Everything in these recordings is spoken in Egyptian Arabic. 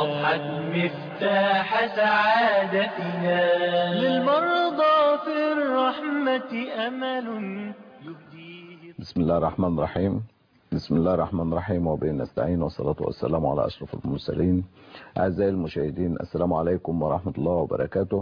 أضحت مفتاح سعادتنا للمرضى في الرحمة أمل يهديه بسم الله الرحمن الرحيم بسم الله الرحمن الرحيم وبه نستعين والصلاة والسلام على أشرف المرسلين أعزائي المشاهدين السلام عليكم ورحمة الله وبركاته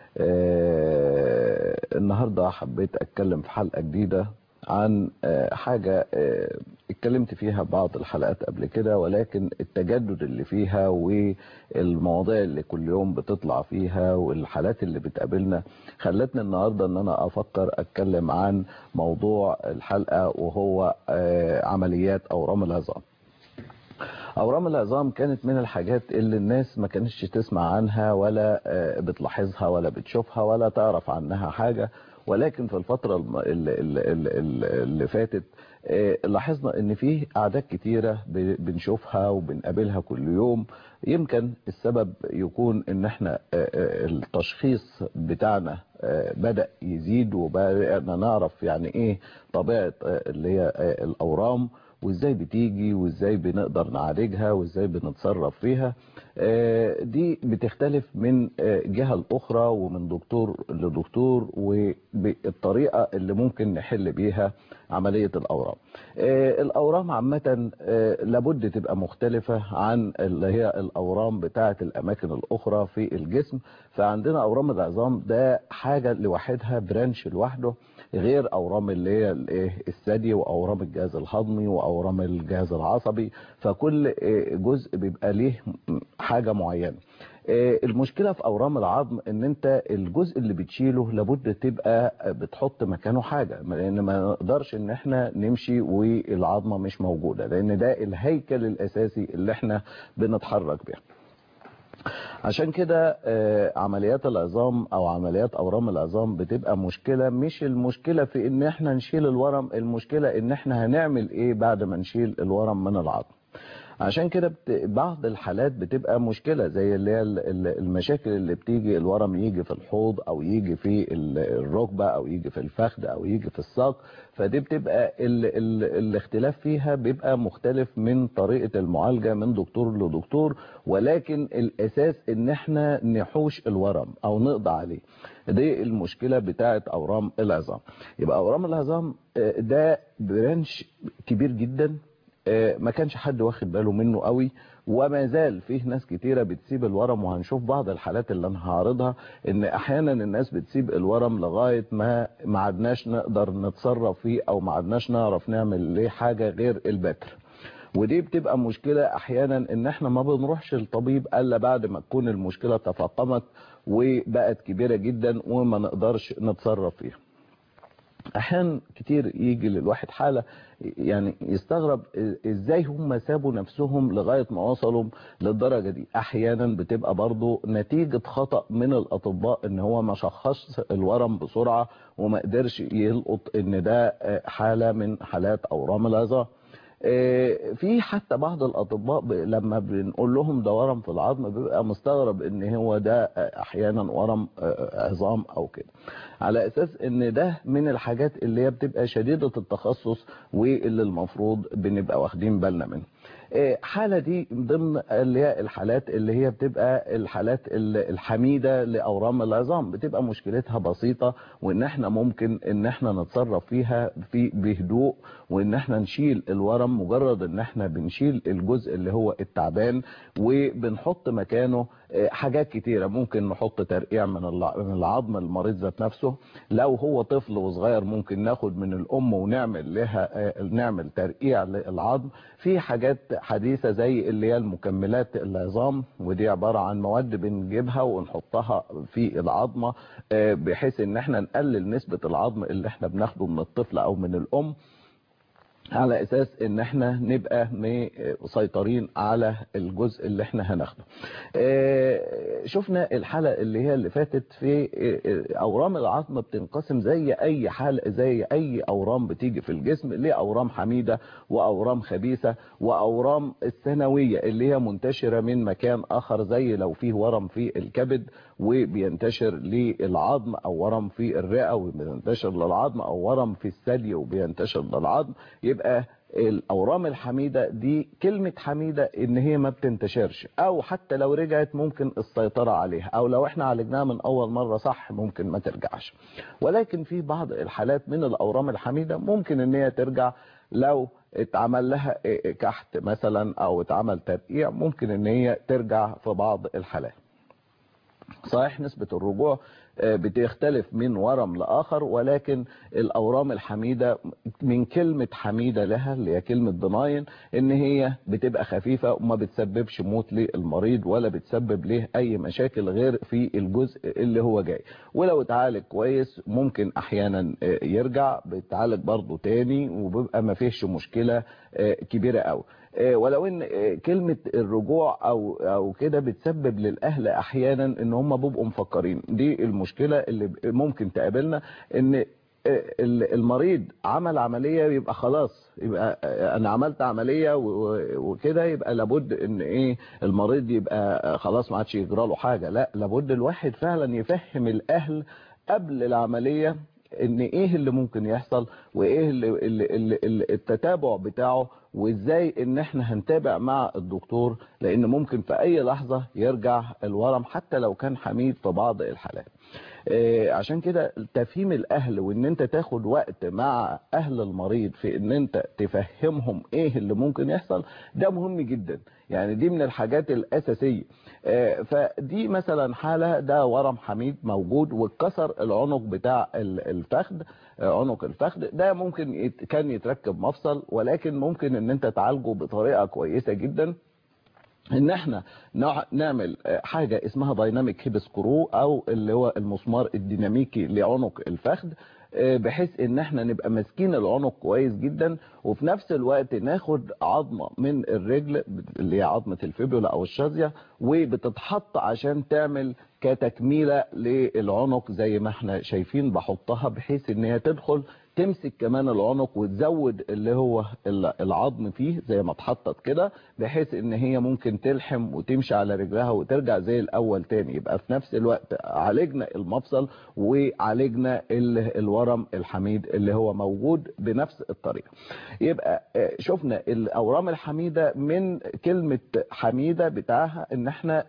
آه النهاردة حبيت أتكلم في حلقة جديدة عن آه حاجة آه اتكلمت فيها بعض الحلقات قبل كده ولكن التجدد اللي فيها والمواضيع اللي كل يوم بتطلع فيها والحالات اللي بتقابلنا خلتني النهاردة ان انا افكر اتكلم عن موضوع الحلقة وهو آه عمليات اورام العظام اورام العظام كانت من الحاجات اللي الناس ما كانتش تسمع عنها ولا بتلاحظها ولا بتشوفها ولا تعرف عنها حاجة ولكن في الفترة اللي, اللي, اللي فاتت لاحظنا ان فيه اعداد كتيرة بنشوفها وبنقابلها كل يوم يمكن السبب يكون ان احنا التشخيص بتاعنا بدأ يزيد وبدأنا نعرف يعني ايه طبيعة اللي هي الاورام وازاي بتيجي وازاي بنقدر نعالجها وازاي بنتصرف فيها دي بتختلف من جهة الاخرى ومن دكتور لدكتور وبالطريقة اللي ممكن نحل بيها عملية الاورام الاورام عامة لابد تبقى مختلفة عن اللي هي الاورام بتاعة الاماكن الاخرى في الجسم فعندنا اورام العظام ده حاجة لوحدها برانش لوحده غير اورام اللي هي الثدي واورام الجهاز الهضمي واورام الجهاز العصبي فكل جزء بيبقى ليه حاجة معينة المشكلة في اورام العظم ان انت الجزء اللي بتشيله لابد تبقى بتحط مكانه حاجة لان ما نقدرش ان احنا نمشي والعظمة مش موجودة لان ده الهيكل الاساسي اللي احنا بنتحرك بيه عشان كده عمليات العظام او عمليات اورام العظام بتبقى مشكلة مش المشكلة في ان احنا نشيل الورم المشكلة ان احنا هنعمل ايه بعد ما نشيل الورم من العظم عشان كده بعض الحالات بتبقى مشكلة زي اللي هي المشاكل اللي بتيجي الورم يجي في الحوض او يجي في الركبة او يجي في الفخذ او يجي في الساق فدي بتبقى ال ال الاختلاف فيها بيبقى مختلف من طريقة المعالجة من دكتور لدكتور ولكن الاساس ان احنا نحوش الورم او نقضي عليه دي المشكلة بتاعة اورام العظام يبقى اورام العظام ده برانش كبير جدا ما كانش حد واخد باله منه قوي وما زال فيه ناس كتيرة بتسيب الورم وهنشوف بعض الحالات اللي انا هعرضها ان احيانا الناس بتسيب الورم لغاية ما ما عدناش نقدر نتصرف فيه او ما عدناش نعرف نعمل ليه حاجة غير البتر ودي بتبقى مشكلة احيانا ان احنا ما بنروحش الطبيب الا بعد ما تكون المشكلة تفاقمت وبقت كبيرة جدا وما نقدرش نتصرف فيها احيانا كتير يجي للواحد حالة يعني يستغرب ازاي هم سابوا نفسهم لغاية ما وصلوا للدرجة دي احيانا بتبقى برضو نتيجة خطأ من الاطباء ان هو ما شخص الورم بسرعة وما قدرش يلقط ان ده حالة من حالات اورام العظام في حتى بعض الاطباء لما بنقول لهم ده ورم في العظم بيبقى مستغرب ان هو ده احيانا ورم عظام او كده على اساس ان ده من الحاجات اللي هي بتبقى شديدة التخصص واللي المفروض بنبقى واخدين بالنا منها حالة دي ضمن اللي هي الحالات اللي هي بتبقى الحالات الحميدة لأورام العظام بتبقى مشكلتها بسيطة وان احنا ممكن ان احنا نتصرف فيها في بهدوء وان احنا نشيل الورم مجرد ان احنا بنشيل الجزء اللي هو التعبان وبنحط مكانه حاجات كتيرة ممكن نحط ترقيع من العظم المريض ذات نفسه لو هو طفل وصغير ممكن ناخد من الام ونعمل لها نعمل ترقيع للعظم في حاجات حديثة زي اللي هي المكملات العظام ودي عبارة عن مواد بنجيبها ونحطها في العظمة بحيث ان احنا نقلل نسبة العظم اللي احنا بناخده من الطفل او من الام على اساس ان احنا نبقى مسيطرين على الجزء اللي احنا هناخده شفنا الحلقة اللي هي اللي فاتت في اورام العظم بتنقسم زي اي حالة زي اي اورام بتيجي في الجسم لاورام حميدة واورام خبيثة واورام الثانوية اللي هي منتشرة من مكان اخر زي لو فيه ورم في الكبد وبينتشر للعظم او ورم في الرئة وبينتشر للعظم او ورم في الثدي وبينتشر للعظم يبقى الاورام الحميده دي كلمه حميده ان هي ما بتنتشرش او حتى لو رجعت ممكن السيطره عليها او لو احنا عالجناها من اول مره صح ممكن ما ترجعش ولكن في بعض الحالات من الاورام الحميده ممكن ان هي ترجع لو اتعمل لها كحت مثلا او اتعمل ترقيع ممكن ان هي ترجع في بعض الحالات صحيح نسبة الرجوع بتختلف من ورم لآخر ولكن الأورام الحميدة من كلمة حميدة لها اللي هي كلمة بناين إن هي بتبقى خفيفة وما بتسببش موت للمريض ولا بتسبب له أي مشاكل غير في الجزء اللي هو جاي ولو اتعالج كويس ممكن أحيانا يرجع بيتعالج برضه تاني وبيبقى ما فيهش مشكلة كبيرة قوي ولو ان كلمة الرجوع او او كده بتسبب للاهل احيانا ان هم بيبقوا مفكرين دي المشكلة اللي ممكن تقابلنا ان المريض عمل عملية يبقى خلاص يبقى انا عملت عملية وكده يبقى لابد ان ايه المريض يبقى خلاص ما عادش يجرى له حاجة لا لابد الواحد فعلا يفهم الاهل قبل العملية ان ايه اللي ممكن يحصل وايه اللي اللي اللي التتابع بتاعه وازاي ان احنا هنتابع مع الدكتور لان ممكن في اي لحظة يرجع الورم حتى لو كان حميد في بعض الحالات عشان كده تفهيم الاهل وان انت تاخد وقت مع اهل المريض في ان انت تفهمهم ايه اللي ممكن يحصل ده مهم جدا يعني دي من الحاجات الاساسية فدي مثلا حالة ده ورم حميد موجود واتكسر العنق بتاع الفخذ عنق الفخذ ده ممكن كان يتركب مفصل ولكن ممكن ان انت تعالجه بطريقة كويسة جدا ان احنا نعمل حاجة اسمها دايناميك هيب سكرو او اللي هو المسمار الديناميكي لعنق الفخذ بحيث ان احنا نبقى ماسكين العنق كويس جدا وفي نفس الوقت ناخد عظمة من الرجل اللي هي عظمة الفيبولا او الشاذية وبتتحط عشان تعمل كتكميلة للعنق زي ما احنا شايفين بحطها بحيث ان هي تدخل تمسك كمان العنق وتزود اللي هو العظم فيه زي ما اتحطت كده بحيث ان هي ممكن تلحم وتمشي على رجلها وترجع زي الاول تاني يبقى في نفس الوقت عالجنا المفصل وعالجنا الورم الحميد اللي هو موجود بنفس الطريقة يبقى شفنا الاورام الحميدة من كلمة حميدة بتاعها ان احنا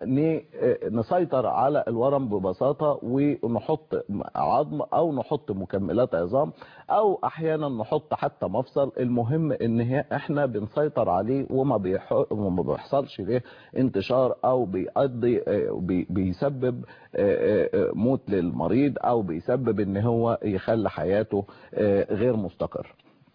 نسيطر على الورم ببساطة ونحط عظم او نحط مكملات عظام او احيانا نحط حتى مفصل المهم ان هي احنا بنسيطر عليه وما وما بيحصلش ليه انتشار او بيقضي بي بيسبب موت للمريض او بيسبب ان هو يخلي حياته غير مستقر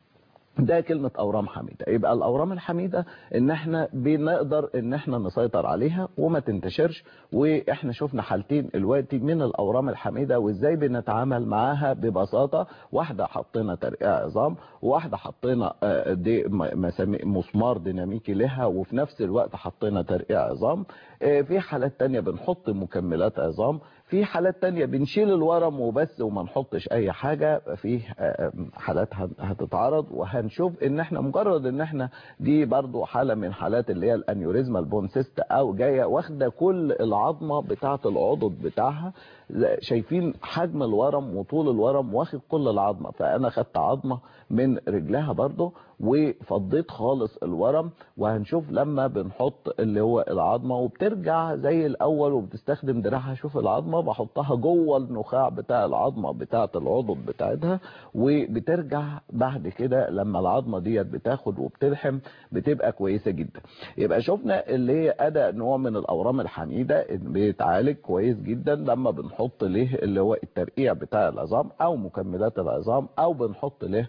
ده كلمة أورام حميدة يبقى الأورام الحميدة إن إحنا بنقدر إن إحنا نسيطر عليها وما تنتشرش وإحنا شفنا حالتين دلوقتي من الأورام الحميدة وإزاي بنتعامل معاها ببساطة واحدة حطينا ترقيع عظام وواحدة حطينا دي مسمار ديناميكي لها وفي نفس الوقت حطينا ترقيع عظام في حالات تانية بنحط مكملات عظام في حالات تانية بنشيل الورم وبس وما نحطش اي حاجة في حالات هتتعرض وهنشوف ان احنا مجرد ان احنا دي برضو حالة من حالات اللي هي الانيوريزما البونسيست او جاية واخدة كل العظمة بتاعة العضد بتاعها شايفين حجم الورم وطول الورم واخد كل العظمة فانا خدت عظمة من رجلها برضو وفضيت خالص الورم وهنشوف لما بنحط اللي هو العظمة وبترجع زي الاول وبتستخدم دراعها شوف العظمة بحطها جوه النخاع بتاع العظمة بتاعة العضد بتاعتها وبترجع بعد كده لما العظمة ديت بتاخد وبتلحم بتبقى كويسة جدا يبقى شفنا اللي هي ادى نوع من الاورام الحميدة بيتعالج كويس جدا لما بنحط له اللي هو الترقيع بتاع العظام او مكملات العظام او بنحط له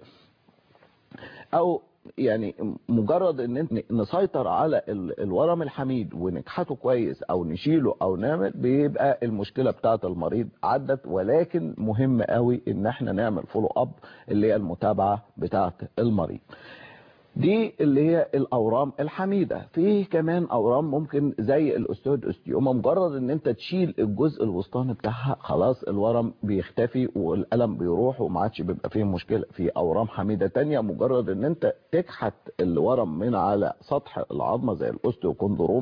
او يعني مجرد ان انت نسيطر على الورم الحميد ونكحته كويس او نشيله او نعمل بيبقى المشكلة بتاعه المريض عدت ولكن مهم قوي ان احنا نعمل فولو اب اللي هي المتابعة بتاعه المريض دي اللي هي الاورام الحميدة في كمان اورام ممكن زي الاستود استيوما مجرد ان انت تشيل الجزء الوسطاني بتاعها خلاص الورم بيختفي والالم بيروح وما عادش بيبقى فيه مشكلة في اورام حميدة تانية مجرد ان انت تكحت الورم من على سطح العظمة زي الاوستيوكوندروما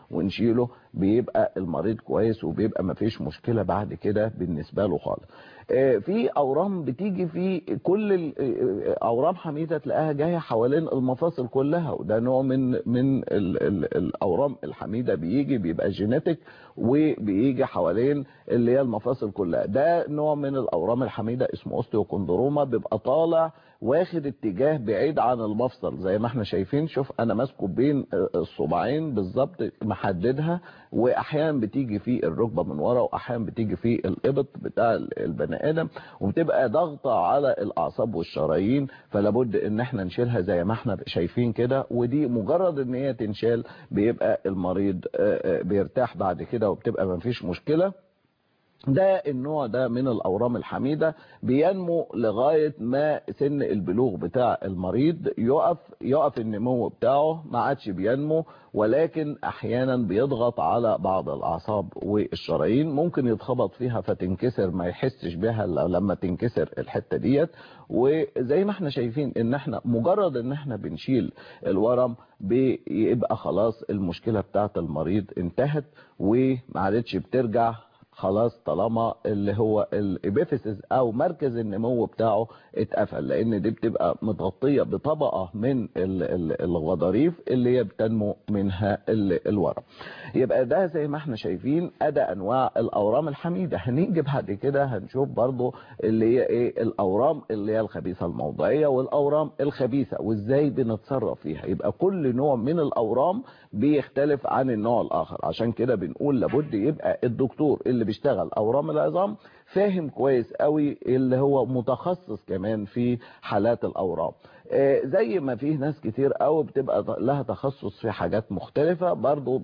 ونشيله بيبقى المريض كويس وبيبقى مفيش مشكلة بعد كده بالنسبة له خالص في اورام بتيجي في كل اورام حميده تلاقيها جايه حوالين المفاصل كلها وده نوع من من ال ال الاورام الحميده بيجي بيبقى جينيتك وبيجي حوالين اللي هي المفاصل كلها ده نوع من الاورام الحميده اسمه اوستيوكوندروما بيبقى طالع واخد اتجاه بعيد عن المفصل زي ما احنا شايفين شوف انا ماسكه بين الصباعين بالظبط محددها واحيانا بتيجي في الركبه من ورا واحيانا بتيجي في الابط بتاع البني ادم وبتبقى ضاغطه على الاعصاب والشرايين فلابد ان احنا نشيلها زي ما احنا شايفين كده ودي مجرد ان هي تنشال بيبقى المريض بيرتاح بعد كده وبتبقى ما فيش مشكله ده النوع ده من الأورام الحميدة بينمو لغاية ما سن البلوغ بتاع المريض يقف يقف النمو بتاعه ما عادش بينمو ولكن أحيانا بيضغط على بعض الأعصاب والشرايين ممكن يتخبط فيها فتنكسر ما يحسش بها لما تنكسر الحتة ديت وزي ما احنا شايفين ان احنا مجرد ان احنا بنشيل الورم بيبقى خلاص المشكلة بتاعت المريض انتهت ومعادتش بترجع خلاص طالما اللي هو الابيفيسز او مركز النمو بتاعه اتقفل لان دي بتبقى متغطيه بطبقه من الغضاريف اللي هي بتنمو منها الورم يبقى ده زي ما احنا شايفين ادى انواع الاورام الحميده هنيجي بعد كده هنشوف برضو اللي هي ايه الاورام اللي هي الخبيثه الموضعيه والاورام الخبيثه وازاي بنتصرف فيها يبقى كل نوع من الاورام بيختلف عن النوع الاخر عشان كده بنقول لابد يبقى الدكتور اللي بيشتغل اورام العظام فاهم كويس قوي اللي هو متخصص كمان في حالات الاورام زي ما فيه ناس كتير قوي بتبقى لها تخصص في حاجات مختلفة برضو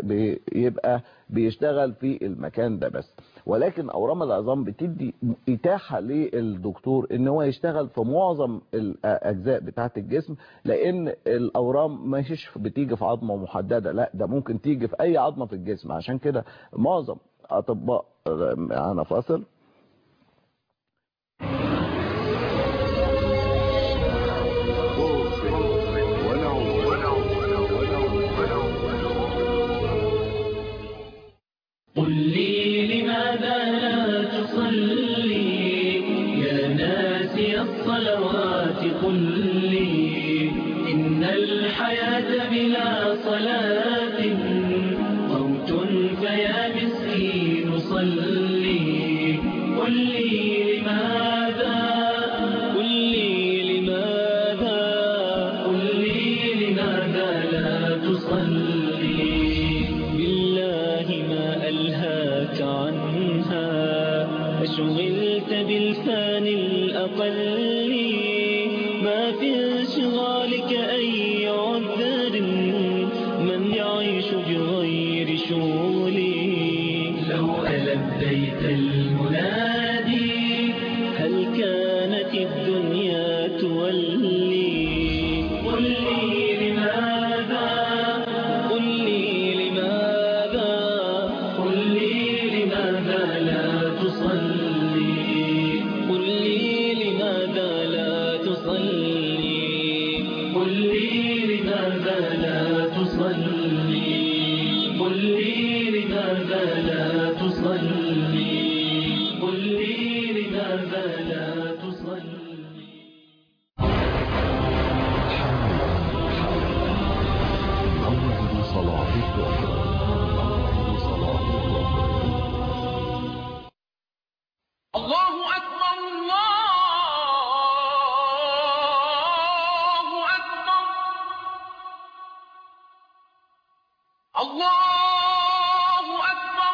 بيبقى بيشتغل في المكان ده بس ولكن اورام العظام بتدي اتاحة للدكتور ان هو يشتغل في معظم الاجزاء بتاعة الجسم لان الاورام مش بتيجي في عظمة محددة لا ده ممكن تيجي في اي عظمة في الجسم عشان كده معظم اطباء معانا فاصل قل لي لماذا لا تصلي يا ناسي الصلوات قل لي إن الحياة بلا صلاة موت فيا مسكين صلي قل لي لماذا قل لي لماذا قل لي لماذا لا تصلي بالله ما ألهاك عنها أشغلت بالفان الأقل ما في انشغالك أي عذر من يعيش بغير شغلي لو ألبيت المنادي هل كانت الدنيا تولي قل لي لماذا قل لي لماذا قل لي لماذا لا تصلي قل لي لماذا لا تصلي قل لي لماذا لا تصلي قل لي لماذا لا تصلي قل لي لماذا لا تصلي موعد صلاة الظهر موعد صلاة الظهر الله أكبر الله أكبر الله أكبر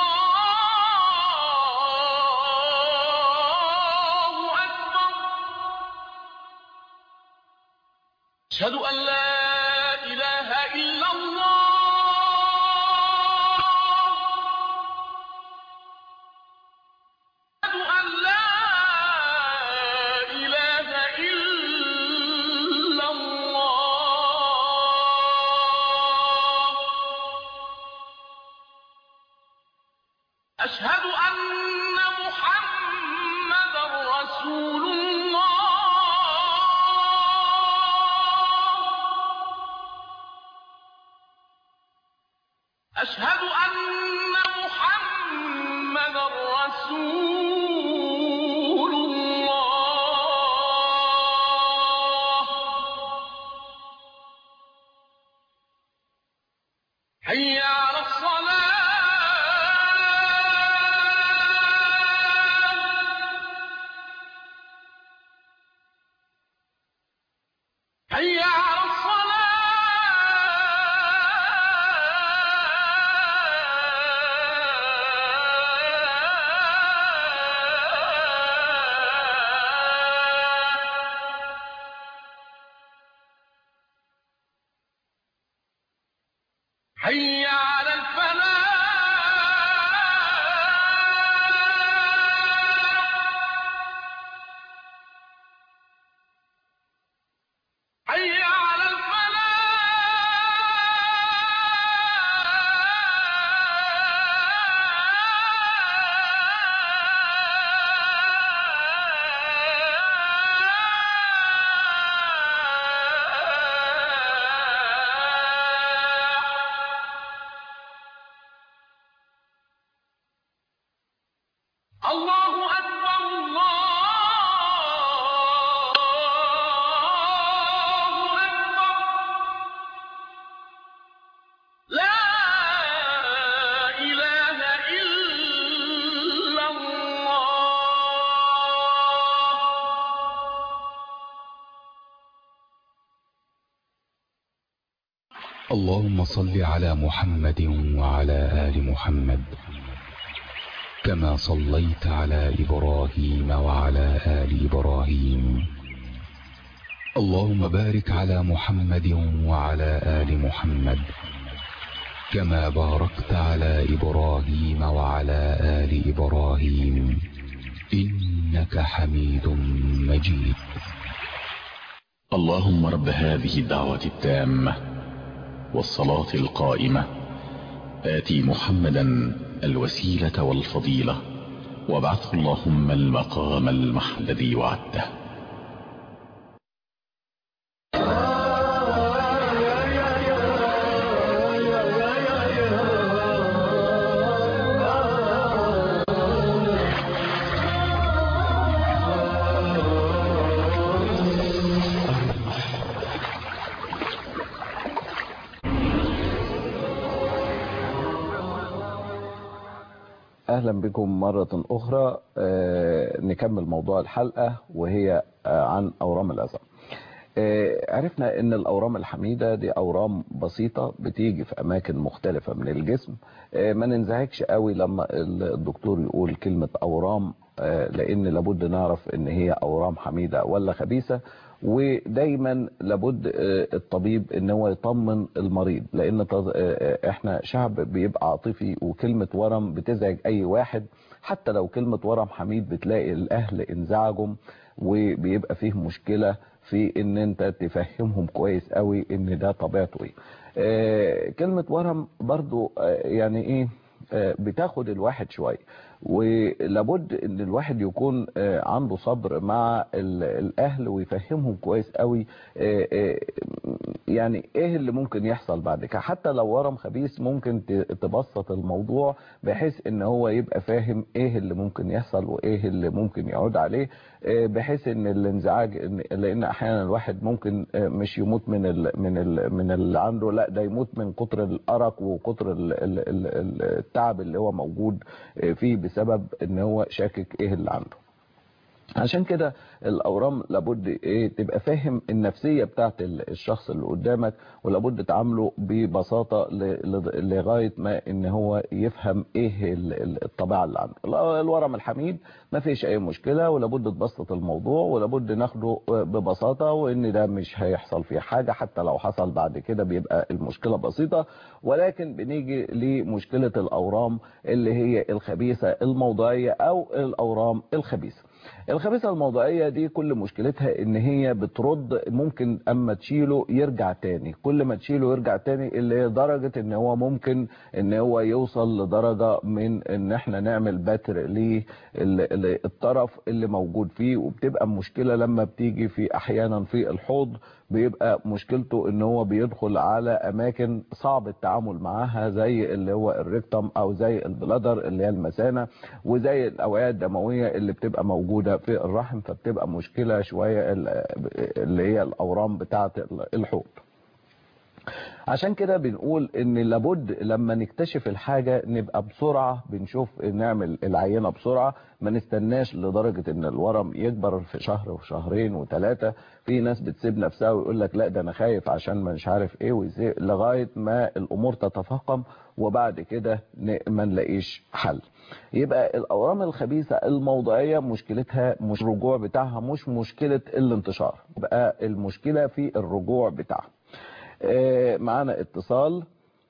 الله أكبر أشهد أن لا إله إلا الله أشهد أن لا إله إلا الله أشهد أن محمدا رسول الله أن محمدا رسول الله حي على الصلاة حي على الصلاة حي على الفلاح حي على الفلاح الله أكبر الله أكبر لا إله إلا الله اللهم صل على محمد وعلى آل محمد كما صليت على إبراهيم وعلى آل إبراهيم اللهم بارك على محمد وعلى آل محمد كما باركت على إبراهيم وعلى آل إبراهيم إنك حميد مجيد اللهم رب هذه الدعوة التامة والصلاة القائمة آتي محمدا الوسيلة والفضيلة وابعثه اللهم المقام المحمد الذي وعدته اهلا بكم مرة اخرى آه، نكمل موضوع الحلقة وهي آه، عن اورام العظام آه، عرفنا ان الاورام الحميدة دي اورام بسيطة بتيجي في اماكن مختلفة من الجسم آه، ما ننزعجش قوي لما الدكتور يقول كلمة اورام آه، لان لابد نعرف ان هي اورام حميدة ولا خبيثة ودايما لابد آه، الطبيب ان هو يطمن المريض لان تز- آه، آه، احنا شعب بيبقى عاطفي وكلمة ورم بتزعج اي واحد حتى لو كلمة ورم حميد بتلاقي الاهل انزعجهم وبيبقى فيه مشكلة في ان انت تفهمهم كويس قوي ان ده طبيعته ايه آه، كلمة ورم برضو آه، يعني ايه آه، بتاخد الواحد شوية ولابد ان الواحد يكون آه، عنده صبر مع ال- الاهل ويفهمهم كويس قوي آه، آه، يعني ايه اللي ممكن يحصل بعد كده حتى لو ورم خبيث ممكن ت- تبسط الموضوع بحيث ان هو يبقى فاهم ايه اللي ممكن يحصل وايه اللي ممكن يعود عليه آه، بحيث ان الانزعاج إن- لان احيانا الواحد ممكن آه، مش يموت من ال من ال من اللي عنده لا ده يموت من كتر الارق وكتر ال- ال- ال- ال- التعب اللي هو موجود آه، فيه بسبب ان هو شاكك ايه اللي عنده عشان كده الاورام لابد ايه تبقى فاهم النفسيه بتاعت ال- الشخص اللي قدامك ولابد تعامله ببساطه ل- ل- لغايه ما ان هو يفهم ايه ال- ال- الطبيعه اللي عنده ال- الورم الحميد ما فيش اي مشكله ولابد تبسط الموضوع ولابد ناخده ببساطه وان ده مش هيحصل فيه حاجه حتى لو حصل بعد كده بيبقى المشكله بسيطه ولكن بنيجي لمشكله الاورام اللي هي الخبيثه الموضعيه او الاورام الخبيثه الخبيثة الموضعية دي كل مشكلتها ان هي بترد ممكن اما تشيله يرجع تاني كل ما تشيله يرجع تاني اللي هي درجة ان هو ممكن ان هو يوصل لدرجة من ان احنا نعمل بتر للطرف اللي موجود فيه وبتبقى مشكلة لما بتيجي في احيانا في الحوض بيبقى مشكلته ان هو بيدخل على اماكن صعب التعامل معاها زي اللي هو الريكتم او زي البلادر اللي هي المثانه وزي الاوعيه الدمويه اللي بتبقى موجوده في الرحم فبتبقى مشكله شويه اللي هي الاورام بتاعه الحوض عشان كده بنقول ان لابد لما نكتشف الحاجة نبقى بسرعة بنشوف نعمل العينة بسرعة ما نستناش لدرجة ان الورم يكبر في شهر وشهرين وثلاثة في ناس بتسيب نفسها ويقول لك لا ده انا خايف عشان مش عارف ايه ويزي لغاية ما الامور تتفاقم وبعد كده ما نلاقيش حل يبقى الاورام الخبيثة الموضعية مشكلتها مش الرجوع بتاعها مش مشكلة الانتشار يبقى المشكلة في الرجوع بتاعها معانا اتصال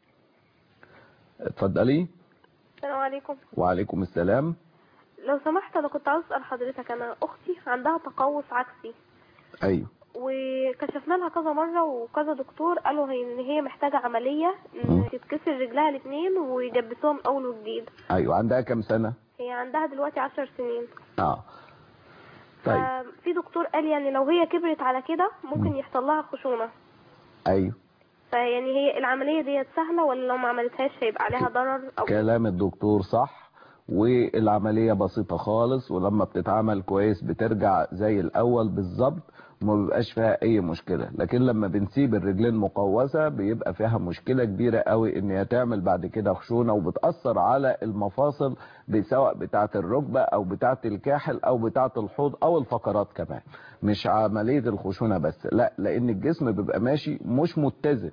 اتفضلي السلام عليكم وعليكم السلام لو سمحت انا كنت عاوز اسال حضرتك انا اختي عندها تقوس عكسي ايوه وكشفنا لها كذا مره وكذا دكتور قالوا هي ان هي محتاجه عمليه ان تتكسر رجلها الاثنين ويجبسوها من اول وجديد ايوه عندها كام سنه هي عندها دلوقتي عشر سنين اه طيب في دكتور قال يعني لو هي كبرت على كده ممكن يحصل لها خشونه ايوه فيعني هي العملية ديت سهلة ولا لو ما عملتهاش هيبقى عليها ضرر أو كلام الدكتور صح والعملية بسيطة خالص ولما بتتعمل كويس بترجع زي الأول بالظبط وما بيبقاش فيها أي مشكلة لكن لما بنسيب الرجلين مقوسة بيبقى فيها مشكلة كبيرة قوي إن هي تعمل بعد كده خشونة وبتأثر على المفاصل سواء بتاعة الركبة أو بتاعة الكاحل أو بتاعة الحوض أو الفقرات كمان مش عملية الخشونة بس لا لأن الجسم بيبقى ماشي مش متزن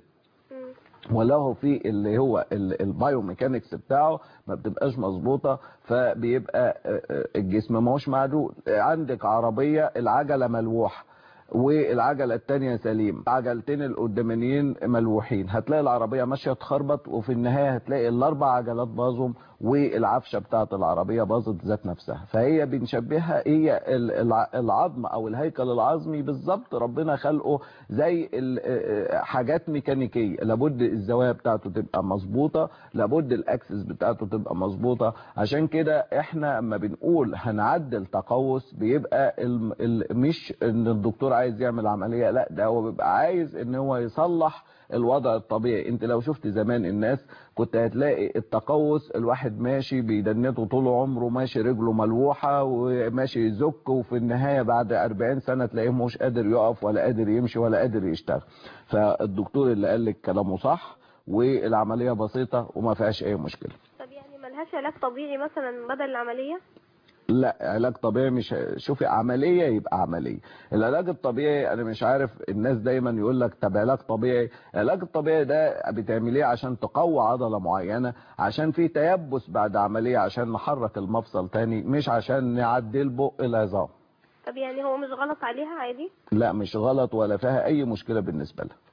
وله في اللي هو البايوميكانكس بتاعه ما بتبقاش مظبوطه فبيبقى الجسم ما هوش معدول عندك عربيه العجله ملوحه والعجله الثانيه سليم عجلتين القدامانيين ملوحين هتلاقي العربيه ماشيه تخربط وفي النهايه هتلاقي الاربع عجلات باظوا والعفشه بتاعه العربيه باظت ذات نفسها فهي بنشبهها هي العظم او الهيكل العظمي بالظبط ربنا خلقه زي حاجات ميكانيكيه لابد الزوايا بتاعته تبقى مظبوطه لابد الاكسس بتاعته تبقى مظبوطه عشان كده احنا اما بنقول هنعدل تقوس بيبقى مش ان الدكتور عايز يعمل عمليه لا ده هو بيبقى عايز ان هو يصلح الوضع الطبيعي انت لو شفت زمان الناس كنت هتلاقي التقوس الواحد ماشي بيدنته طول عمره ماشي رجله ملوحة وماشي يزك وفي النهاية بعد 40 سنة تلاقيه مش قادر يقف ولا قادر يمشي ولا قادر يشتغل فالدكتور اللي قال لك كلامه صح والعملية بسيطة وما فيهاش اي مشكلة طب يعني ملهاش علاج طبيعي مثلا بدل العملية لا علاج طبيعي مش شوفي عملية يبقى عملية العلاج الطبيعي انا مش عارف الناس دايما يقول لك طب علاج طبيعي العلاج الطبيعي ده بتعمليه عشان تقوي عضلة معينة عشان في تيبس بعد عملية عشان نحرك المفصل تاني مش عشان نعدل بق العظام طب يعني هو مش غلط عليها عادي لا مش غلط ولا فيها اي مشكلة بالنسبة لها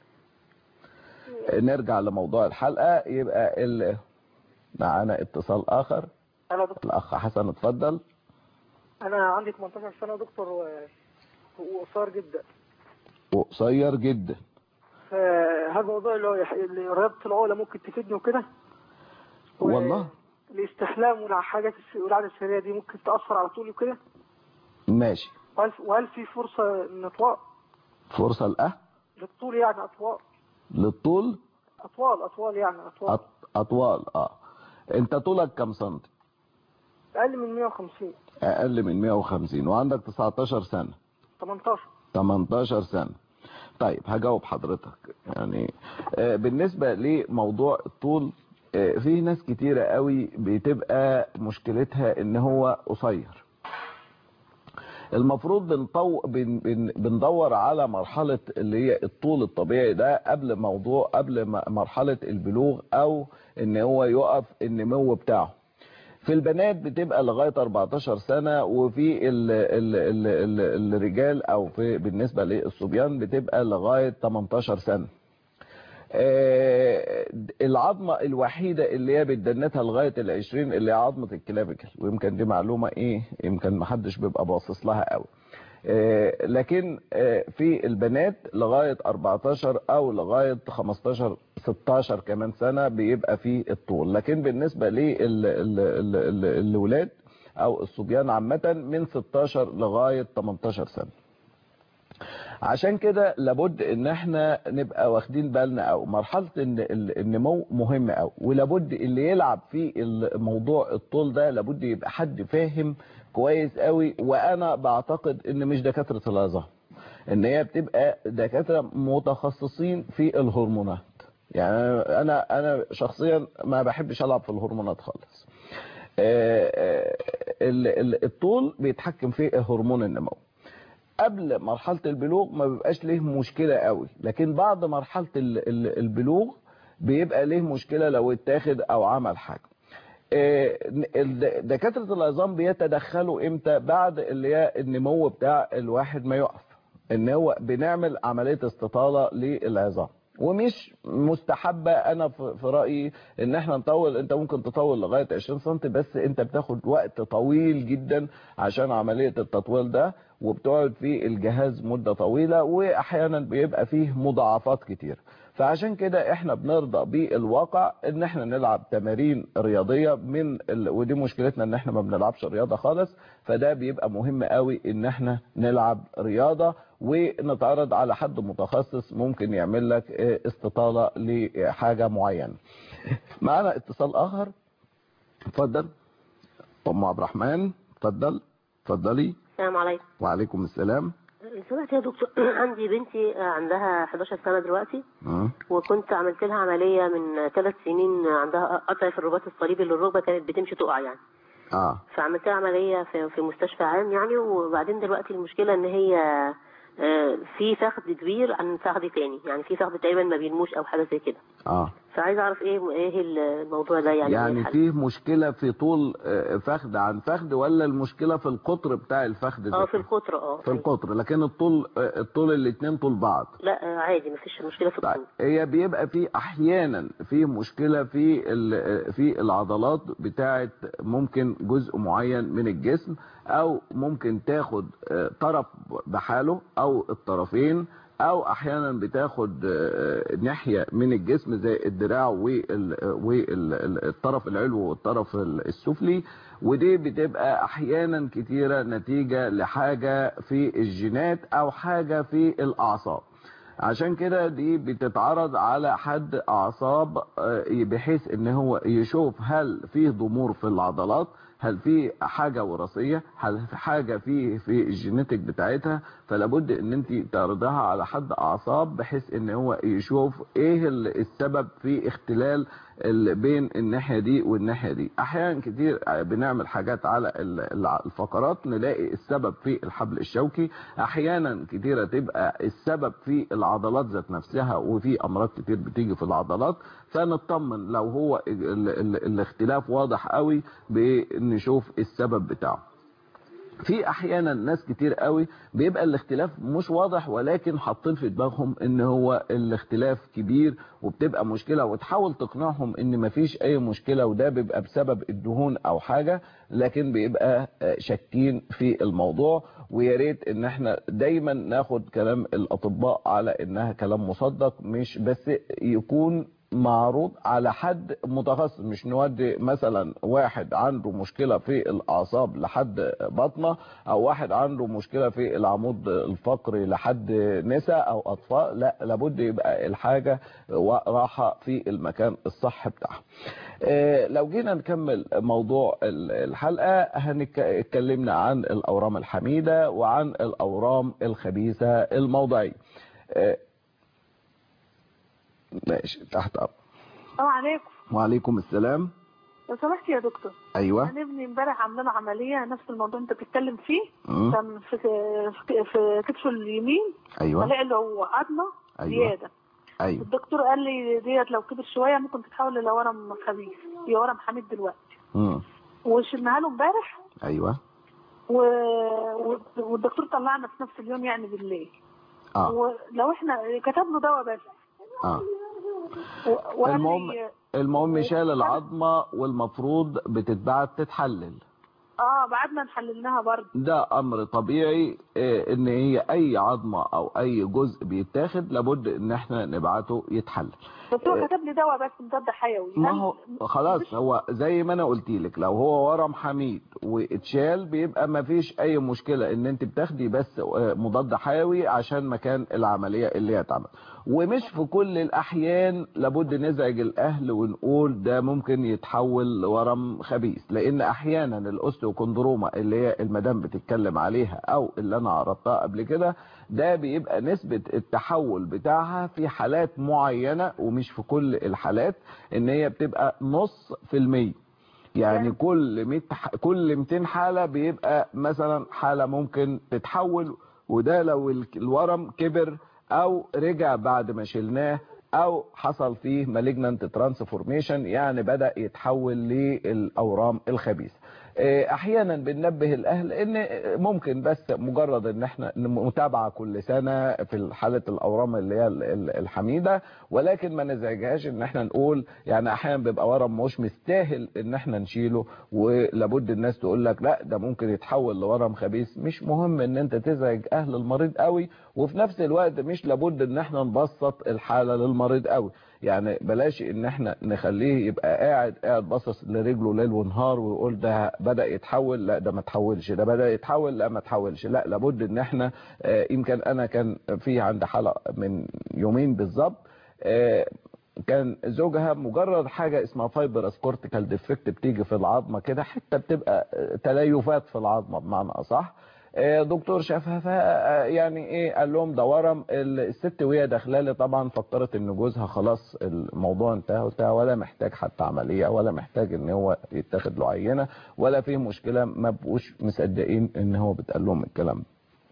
نرجع لموضوع الحلقة يبقى ال... معانا اتصال اخر انا دكتور الاخ حسن اتفضل انا عندي 18 سنه دكتور و- وقصير جدا وقصير جدا فهذا الموضوع اللي هو يح- اللي رياضه العقله ممكن تفيدني وكده و- والله الاستحلام والحاجات الس- والعاده السريه دي ممكن تاثر على طولي وكده ماشي وهل وهل في فرصه ان اطوال فرصة الأه للطول يعني اطوال للطول اطوال اطوال يعني اطوال أط... أطوال اه انت طولك كم سنتي اقل من 150 اقل من 150 وعندك 19 سنة 18 18 سنة طيب هجاوب حضرتك يعني آه، بالنسبة لموضوع الطول آه، في ناس كتيرة قوي بتبقى مشكلتها ان هو قصير المفروض بنطو... بن... بن... بندور على مرحلة اللي هي الطول الطبيعي ده قبل موضوع قبل م- مرحلة البلوغ او ان هو يقف النمو بتاعه في البنات بتبقى لغاية 14 سنة وفي ال ال ال ال الرجال او في بالنسبة للصبيان بتبقى لغاية 18 سنة آه، العظمة الوحيدة اللي هي بتدنتها لغاية العشرين اللي هي عظمة الكلافيكل ويمكن دي معلومة ايه يمكن محدش بيبقى باصص لها قوي آه، لكن آه، في البنات لغاية 14 او لغاية 15 16 كمان سنة بيبقى في الطول لكن بالنسبة للولاد او الصبيان عامة من 16 لغاية 18 سنة عشان كده لابد ان احنا نبقى واخدين بالنا او مرحله ان ال- النمو مهمه قوي ولابد اللي يلعب في الموضوع الطول ده لابد يبقى حد فاهم كويس قوي وانا بعتقد ان مش دكاتره العظام ان هي بتبقى دكاتره متخصصين في الهرمونات يعني انا انا شخصيا ما بحبش العب في الهرمونات خالص آه، آه، ال- ال- الطول بيتحكم في هرمون النمو قبل مرحلة البلوغ ما بيبقاش ليه مشكلة قوي لكن بعد مرحلة ال- ال- البلوغ بيبقى ليه مشكلة لو اتاخد او عمل حاجة آه، ال- دكاترة العظام بيتدخلوا امتى بعد اللي هي النمو بتاع الواحد ما يقف ان هو بنعمل عملية استطالة للعظام ومش مستحبة انا في في رأيي ان احنا نطول انت ممكن تطول لغاية 20 سم بس انت بتاخد وقت طويل جدا عشان عملية التطويل ده وبتقعد في الجهاز مدة طويلة واحيانا بيبقى فيه مضاعفات كتير فعشان كده احنا بنرضى بالواقع ان احنا نلعب تمارين رياضية من ال... ودي مشكلتنا ان احنا ما بنلعبش رياضة خالص فده بيبقى مهم قوي ان احنا نلعب رياضة ونتعرض على حد متخصص ممكن يعمل لك اه، استطالة لحاجة معينة معنا اتصال اخر اتفضل ام عبد الرحمن اتفضل اتفضلي السلام عليكم وعليكم السلام سمعت يا دكتور عندي بنتي عندها 11 سنة دلوقتي اه وكنت عملت لها عملية من ثلاث سنين عندها قطع في الرباط الصليبي اللي الركبة كانت بتمشي تقع يعني اه فعملت لها عملية في, في مستشفى عام يعني وبعدين دلوقتي المشكلة ان هي آه، في فخذ كبير عن فخذ تاني يعني في فخذ تقريبا ما بينموش او حاجة زي كده اه فعايز اعرف ايه ايه الموضوع ده يعني يعني الحل. فيه مشكلة في طول آه، فخذ عن فخذ ولا المشكلة في القطر بتاع الفخذ اه ذاته؟ في القطر اه في القطر لكن الطول آه، الطول الاتنين طول بعض لا آه، عادي مفيش مشكلة في طيب الطول هي بيبقى في احيانا في مشكلة في ال- في العضلات بتاعه ممكن جزء معين من الجسم او ممكن تاخد آه، طرف بحاله او الطرفين او احيانا بتاخد آه، ناحية من الجسم زي الدراع والطرف العلوي والطرف السفلي ودي بتبقى احيانا كتيرة نتيجة لحاجة في الجينات او حاجة في الاعصاب عشان كده دي بتتعرض على حد اعصاب آه، بحيث ان هو يشوف هل فيه ضمور في العضلات هل في حاجة وراثية هل في حاجة في في الجينيتك بتاعتها فلابد ان انت تعرضها على حد اعصاب بحيث ان هو يشوف ايه ال- السبب في اختلال ال- بين الناحية دي والناحية دي احيانا كتير بنعمل حاجات على ال- ال- الفقرات نلاقي السبب في الحبل الشوكي احيانا كتيرة تبقى السبب في العضلات ذات نفسها وفي امراض كتير بتيجي في العضلات فنطمن لو هو ال ال الاختلاف واضح قوي بنشوف السبب بتاعه في احيانا ناس كتير قوي بيبقى الاختلاف مش واضح ولكن حاطين في دماغهم ان هو الاختلاف كبير وبتبقى مشكلة وتحاول تقنعهم ان مفيش اي مشكلة وده بيبقى بسبب الدهون او حاجة لكن بيبقى آه، شاكين في الموضوع ويا ريت ان احنا دايما ناخد كلام الاطباء على انها كلام مصدق مش بس يكون معروض على حد متخصص مش نودي مثلا واحد عنده مشكلة في الأعصاب لحد بطنة أو واحد عنده مشكلة في العمود الفقري لحد نساء أو أطفال لا لابد يبقى الحاجة راحة في المكان الصح بتاعها آه، لو جينا نكمل موضوع ال- الحلقة هنتكلمنا عن الأورام الحميدة وعن الأورام الخبيثة الموضعية آه، ماشي تحت أمر السلام عليكم وعليكم السلام لو سمحت يا دكتور ايوه انا ابني امبارح عامله له عمليه نفس الموضوع انت بتتكلم فيه مم. كان في في- في كتفه اليمين ايوه طلع له عظمه أيوة. زياده ايوه الدكتور قال لي ديت لو كبر شويه ممكن تتحول الى ورم خبيث هي ورم حميد دلوقتي مم. وشلناها له امبارح ايوه و... و- والدكتور طلعنا في نفس اليوم يعني بالليل اه ولو احنا كتب له دواء بس اه و- وهل المهم هي- المهم شال العظمة والمفروض بتتبعت تتحلل اه بعدنا نحللناها برضه ده امر طبيعي آه، ان هي اي عظمة او اي جزء بيتاخد لابد ان احنا نبعته يتحلل بس هو كتب لي دواء بس مضاد حيوي ما هل- هو خلاص هو زي ما انا قلت لك لو هو ورم حميد واتشال بيبقى ما فيش اي مشكلة ان انت بتاخدي بس آه، مضاد حيوي عشان مكان العملية اللي هي اتعمل ومش في كل الاحيان لابد نزعج الاهل ونقول ده ممكن يتحول لورم خبيث لان احيانا الاوستيوكوندروما اللي هي المدام بتتكلم عليها او اللي انا عرضتها قبل كده ده بيبقى نسبة التحول بتاعها في حالات معينة ومش في كل الحالات ان هي بتبقى نص في المية يعني كل 100 ح- كل 200 حالة بيبقى مثلا حالة ممكن تتحول وده لو ال- الورم كبر او رجع بعد ما شلناه او حصل فيه malignant transformation يعني بدأ يتحول للاورام الخبيثة آه، احيانا بننبه الاهل ان ممكن بس مجرد ان احنا متابعه كل سنه في حاله الاورام اللي هي ال- ال- الحميده ولكن ما نزعجهاش ان احنا نقول يعني احيانا بيبقى ورم مش مستاهل ان احنا نشيله ولابد الناس تقول لك لا ده ممكن يتحول لورم خبيث مش مهم ان انت تزعج اهل المريض قوي وفي نفس الوقت مش لابد ان احنا نبسط الحاله للمريض قوي يعني بلاش ان احنا نخليه يبقى قاعد قاعد باصص لرجله ليل ونهار ويقول ده بدا يتحول لا ده ما تحولش ده بدا يتحول لا ما تحولش لا لابد ان احنا آه، يمكن انا كان في عندي حاله من يومين بالظبط آه، كان زوجها مجرد حاجة اسمها فايبرس كورتيكال ديفكت بتيجي في العظمة كده حتى بتبقى آه، تليفات في العظمة بمعنى أصح آه، دكتور شافها ف آه، يعني ايه قال لهم ده ورم الست وهي داخله لي طبعا فكرت ان جوزها خلاص الموضوع انتهى قلت لها ولا محتاج حتى عمليه ولا محتاج ان هو يتاخد له عينه ولا في مشكله ما بقوش مصدقين ان هو بتقال لهم الكلام ده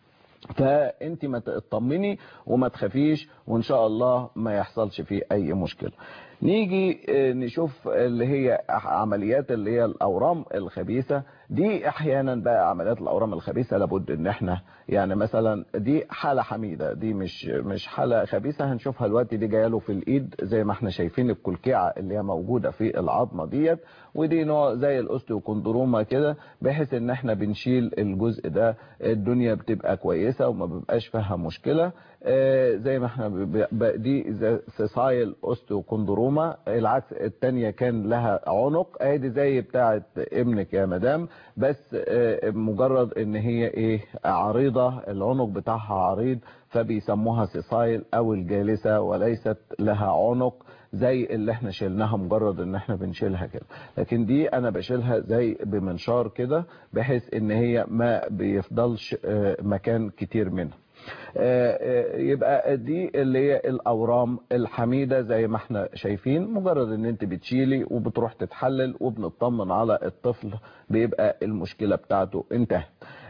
فانت ما تطمني وما تخافيش وان شاء الله ما يحصلش فيه اي مشكله نيجي آه، نشوف اللي هي عمليات اللي هي الاورام الخبيثه دي احيانا بقى عمليات الاورام الخبيثه لابد ان احنا يعني مثلا دي حاله حميده دي مش مش حاله خبيثه هنشوفها دلوقتي دي جايه له في الايد زي ما احنا شايفين الكلكعه اللي هي موجوده في العظمه ديت ودي نوع زي الاوستيوكوندروما كده بحيث ان احنا بنشيل الجزء ده الدنيا بتبقى كويسه وما بيبقاش فيها مشكله آه، زي ما احنا ب- ب- دي زي سيسايل اوستيوكوندروما العكس التانية كان لها عنق ادي زي بتاعه ابنك يا مدام بس آه، مجرد ان هي ايه عريضة العنق بتاعها عريض فبيسموها سيسايل او الجالسة وليست لها عنق زي اللي احنا شلناها مجرد ان احنا بنشيلها كده لكن دي انا بشيلها زي بمنشار كده بحيث ان هي ما بيفضلش آه، مكان كتير منها آه، آه، يبقى دي اللي هي الاورام الحميده زي ما احنا شايفين مجرد ان انت بتشيلي وبتروح تتحلل وبنطمن على الطفل بيبقى المشكله بتاعته انتهت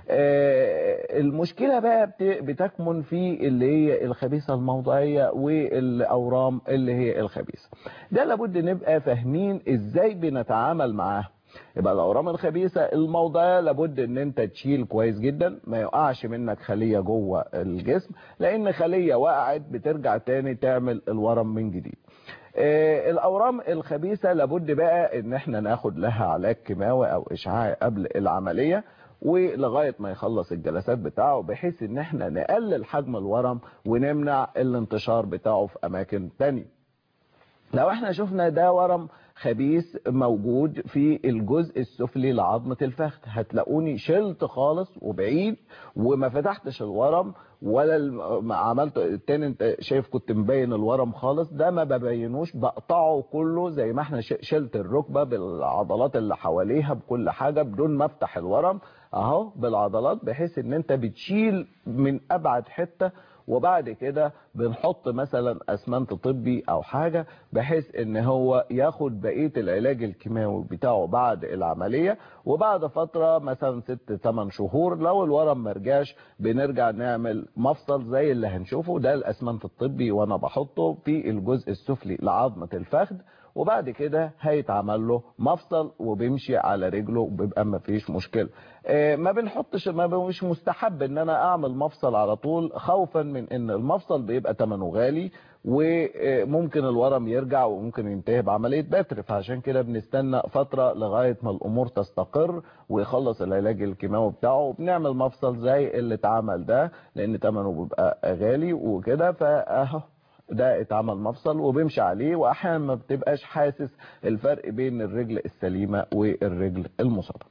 آه، المشكله بقى بت- بتكمن في اللي هي الخبيثه الموضعيه والاورام اللي هي الخبيثه ده لابد نبقى فاهمين ازاي بنتعامل معاها يبقى الاورام الخبيثه الموضعيه لابد ان انت تشيل كويس جدا ما يقعش منك خليه جوه الجسم لان خليه وقعت بترجع تاني تعمل الورم من جديد آه، الاورام الخبيثه لابد بقى ان احنا ناخد لها علاج كيماوي او اشعاعي قبل العمليه ولغايه ما يخلص الجلسات بتاعه بحيث ان احنا نقلل حجم الورم ونمنع الانتشار بتاعه في اماكن تانية لو احنا شفنا ده ورم خبيث موجود في الجزء السفلي لعظمة الفخذ هتلاقوني شلت خالص وبعيد وما فتحتش الورم ولا الم- ما عملت التاني انت شايف كنت مبين الورم خالص ده ما ببينوش بقطعه كله زي ما احنا ش- شلت الركبة بالعضلات اللي حواليها بكل حاجة بدون ما افتح الورم اهو بالعضلات بحيث ان انت بتشيل من ابعد حتة وبعد كده بنحط مثلا اسمنت طبي او حاجة بحيث ان هو ياخد بقية العلاج الكيماوي بتاعه بعد العملية وبعد فترة مثلا 6 8 شهور لو الورم مرجاش بنرجع نعمل مفصل زي اللي هنشوفه ده الاسمنت الطبي وانا بحطه في الجزء السفلي لعظمة الفخذ وبعد كده هيتعمل له مفصل وبيمشي على رجله وبيبقى ما فيش مشكله آه، ما بنحطش ما ب- مش مستحب ان انا اعمل مفصل على طول خوفا من ان المفصل بيبقى ثمنه غالي وممكن الورم يرجع وممكن ينتهي بعمليه بتر فعشان كده بنستنى فتره لغايه ما الامور تستقر ويخلص العلاج الكيماوي بتاعه وبنعمل مفصل زي اللي اتعمل ده لان ثمنه بيبقى غالي وكده فاهو ده اتعمل مفصل وبيمشي عليه واحيانا ما بتبقاش حاسس الفرق بين الرجل السليمه والرجل المصابه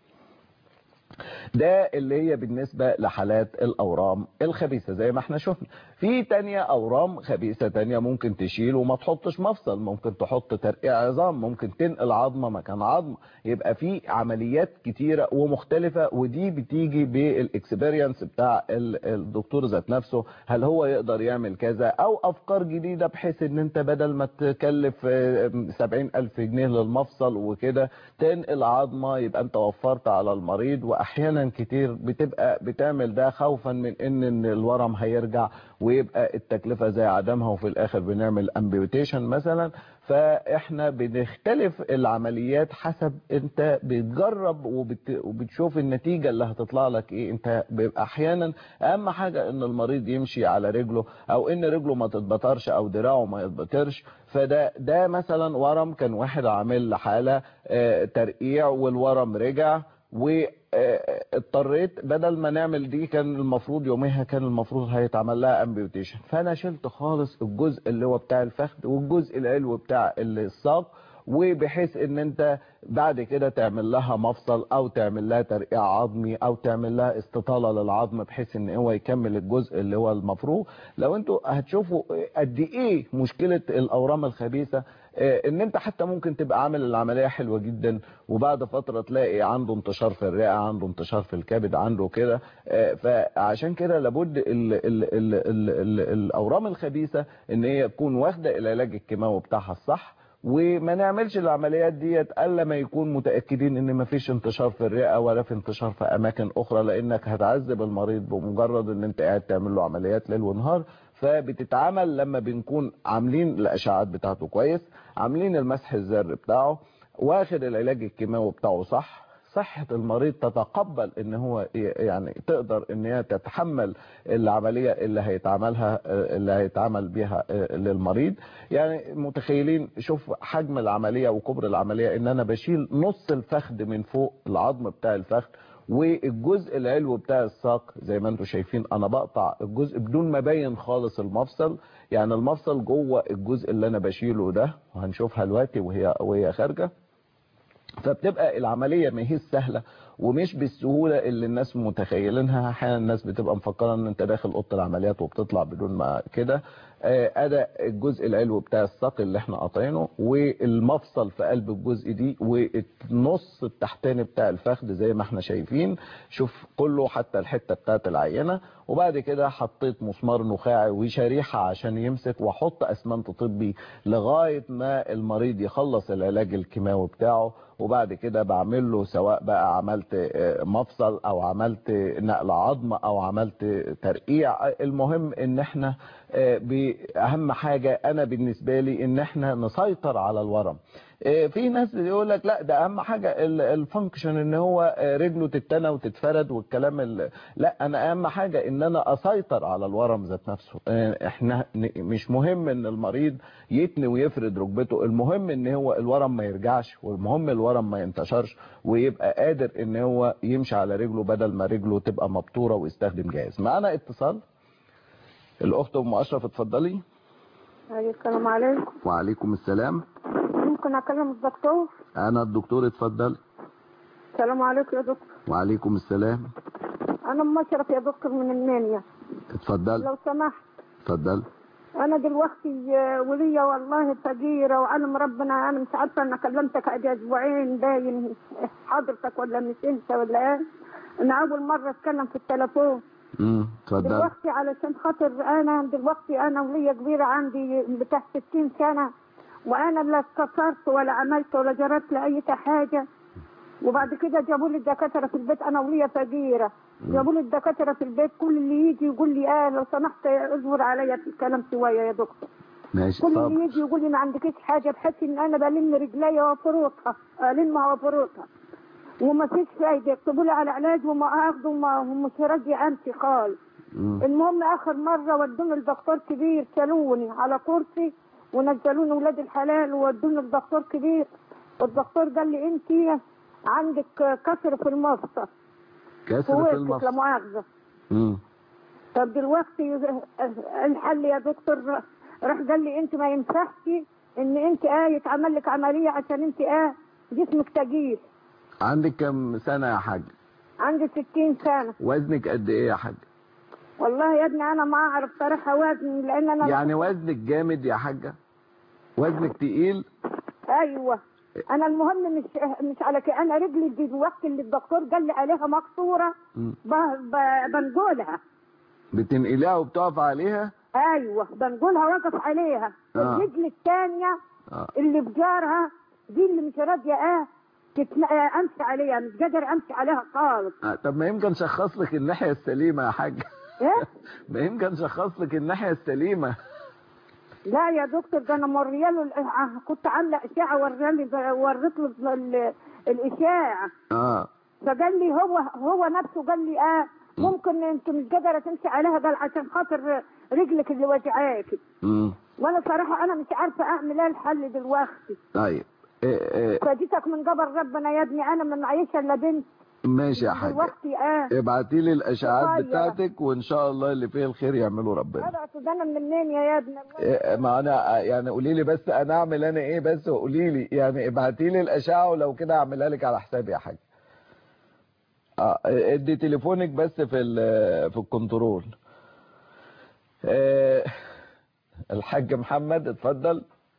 ده اللي هي بالنسبة لحالات الأورام الخبيثة زي ما احنا شفنا في تانية أورام خبيثة تانية ممكن تشيل وما تحطش مفصل ممكن تحط ترقيع عظام ممكن تنقل عظمة مكان عظمة يبقى في عمليات كتيرة ومختلفة ودي بتيجي بالاكسبيرينس بتاع ال- الدكتور ذات نفسه هل هو يقدر يعمل كذا أو أفكار جديدة بحيث ان انت بدل ما تكلف سبعين ألف جنيه للمفصل وكده تنقل عظمة يبقى انت وفرت على المريض واحيانا كتير بتبقى بتعمل ده خوفا من ان ان الورم هيرجع ويبقى التكلفة زي عدمها وفي الاخر بنعمل امبيوتيشن مثلا فاحنا بنختلف العمليات حسب انت بتجرب وبت... وبتشوف النتيجة اللي هتطلع لك ايه انت بيبقى احيانا اهم حاجة ان المريض يمشي على رجله او ان رجله ما تتبطرش او دراعه ما يتبطرش فده ده مثلا ورم كان واحد عامل لحالة آه، ترقيع والورم رجع واضطريت بدل ما نعمل دي كان المفروض يوميها كان المفروض هيتعمل لها امبيوتيشن فانا شلت خالص الجزء اللي هو بتاع الفخذ والجزء العلوي بتاع الساق وبحيث ان انت بعد كده تعمل لها مفصل او تعمل لها ترقيع عظمي او تعمل لها استطالة للعظم بحيث ان هو يكمل الجزء اللي هو المفروض لو انتوا هتشوفوا قد ايه مشكلة الاورام الخبيثة آه، ان انت حتى ممكن تبقى عامل العملية حلوة جدا وبعد فترة تلاقي عنده انتشار في الرئة عنده انتشار في الكبد عنده كده آه، فعشان كده لابد ال ال ال ال ال ال الاورام الخبيثة ان هي تكون واخدة العلاج الكيماوي بتاعها الصح وما نعملش العمليات ديت الا ما يكون متاكدين ان ما فيش انتشار في الرئه ولا في انتشار في اماكن اخرى لانك هتعذب المريض بمجرد ان انت قاعد تعمل له عمليات ليل ونهار فبتتعمل لما بنكون عاملين الاشعاعات بتاعته كويس عاملين المسح الذري بتاعه واخد العلاج الكيماوي بتاعه صح صحة المريض تتقبل ان هو ي- يعني تقدر ان هي تتحمل العملية اللي هيتعملها اللي هيتعمل بيها للمريض يعني متخيلين شوف حجم العملية وكبر العملية ان انا بشيل نص الفخذ من فوق العظم بتاع الفخذ والجزء العلوي بتاع الساق زي ما انتم شايفين انا بقطع الجزء بدون ما ابين خالص المفصل يعني المفصل جوه الجزء اللي انا بشيله ده وهنشوفها دلوقتي وهي وهي خارجه فبتبقى العملية ما هي سهلة ومش بالسهولة اللي الناس متخيلينها احيانا الناس بتبقى مفكرة ان انت داخل اوضه العمليات وبتطلع بدون ما كده آه، ادى الجزء العلوي بتاع الساق اللي احنا قاطعينه والمفصل في قلب الجزء دي والنص التحتاني بتاع الفخذ زي ما احنا شايفين شوف كله حتى الحتة بتاعت العينة وبعد كده حطيت مسمار نخاعي وشريحة عشان يمسك واحط اسمنت طبي لغاية ما المريض يخلص العلاج الكيماوي بتاعه وبعد كده بعمل له سواء بقى عملت آه، مفصل او عملت نقل عظم او عملت ترقيع المهم ان احنا آه، باهم حاجة انا بالنسبة لي ان احنا نسيطر على الورم آه، في ناس يقول لك لا ده اهم حاجة ال- الفانكشن ان هو آه، رجله تتنى وتتفرد والكلام ال- لا انا اهم حاجة ان انا اسيطر على الورم ذات نفسه آه، احنا ن- مش مهم ان المريض يتني ويفرد ركبته المهم ان هو الورم ما يرجعش والمهم الورم ما ينتشرش ويبقى قادر ان هو يمشي على رجله بدل ما رجله تبقى مبتورة ويستخدم جهاز معانا اتصال الاخت ام اشرف اتفضلي أيوة، السلام عليكم وعليكم السلام ممكن اكلم الدكتور انا الدكتور اتفضل السلام عليكم يا دكتور وعليكم السلام انا ام اشرف يا دكتور من المنيا اتفضل لو سمحت اتفضل انا دلوقتي آه، ولية والله فقيرة وعلم ربنا انا مش عارفة انا كلمتك ادي اسبوعين باين حضرتك ولا مش انت ولا ايه انا اول مرة اتكلم في التليفون امم اتفضل دلوقتي علشان خاطر انا دلوقتي انا ولية كبيرة عندي بتاع 60 سنة وانا لا استفسرت ولا عملت ولا جربت لاي حاجة وبعد كده جابوا لي الدكاترة في البيت انا ولية فقيرة جابوا لي الدكاترة في البيت كل اللي يجي يقول لي اه لو سمحت اصبر عليا في الكلام شوية يا دكتور ماشي كل صبر اللي يجي يقول لي ما عندكيش حاجه بحس ان انا بلم رجليا وافرطها المها وافرطها وما فيش فايده يكتبوا لي على علاج وما اخده وما ومش راضي امشي خالص مم. المهم اخر مره ودوني لدكتور كبير شالوني على كرسي ونزلوني ولاد الحلال وودوني لدكتور كبير والدكتور قال لي انت عندك كسر في المفصل كسر في فوقك لا المفصل مؤاخذه مم. طب دلوقتي الحل يا دكتور راح قال لي انت ما ينفعش ان انت اه يتعمل لك عمليه عشان انت اه جسمك تقيل عندك كم سنة يا حاج عندي 60 سنه وزنك قد ايه يا حاج والله يا ابني انا ما اعرف صراحه وزني لان انا يعني وزنك جامد يا حاجة وزنك تقيل ايوه انا المهم مش مش على كده انا رجلي دي الوقت اللي الدكتور قال لي عليها مكسوره مم. ب- ب- بنقولها بتنقليها وبتقف عليها ايوه بنقولها واقف عليها آه. الرجل الثانيه آه. اللي بجارها دي اللي مش راضيه اه تتن- آه، امشي عليها مش قادر امشي عليها خالص آه. طب ما يمكن شخص لك الناحية السليمة يا حاج ايه ما يمكن شخص لك الناحية السليمة لا يا دكتور ده انا مورياله ال- آه، كنت عامله اشعه ورالي وريت له ال- الاشاعه اه فقال لي هو هو نفسه قال لي اه ممكن انت مش قادره تمشي عليها قال عشان خاطر رجلك اللي وجعاكي مم. وانا صراحه انا مش عارفه اعمل ايه الحل دلوقتي طيب إيه إيه فديتك من قبل ربنا يا ابني انا ما معيش الا بنت ماشي يا حاج دلوقتي اه ابعتي لي الاشعاعات صغيرة. بتاعتك وان شاء الله اللي فيه الخير يعمله ربنا ابعت ده انا منين يا ابني إيه، ما انا يعني قولي لي بس انا اعمل انا ايه بس وقولي لي يعني ابعتي لي الاشعه ولو كده اعملها لك على حسابي يا حاج اه ادي تليفونك بس في ال- في الكنترول آه، الحاج محمد اتفضل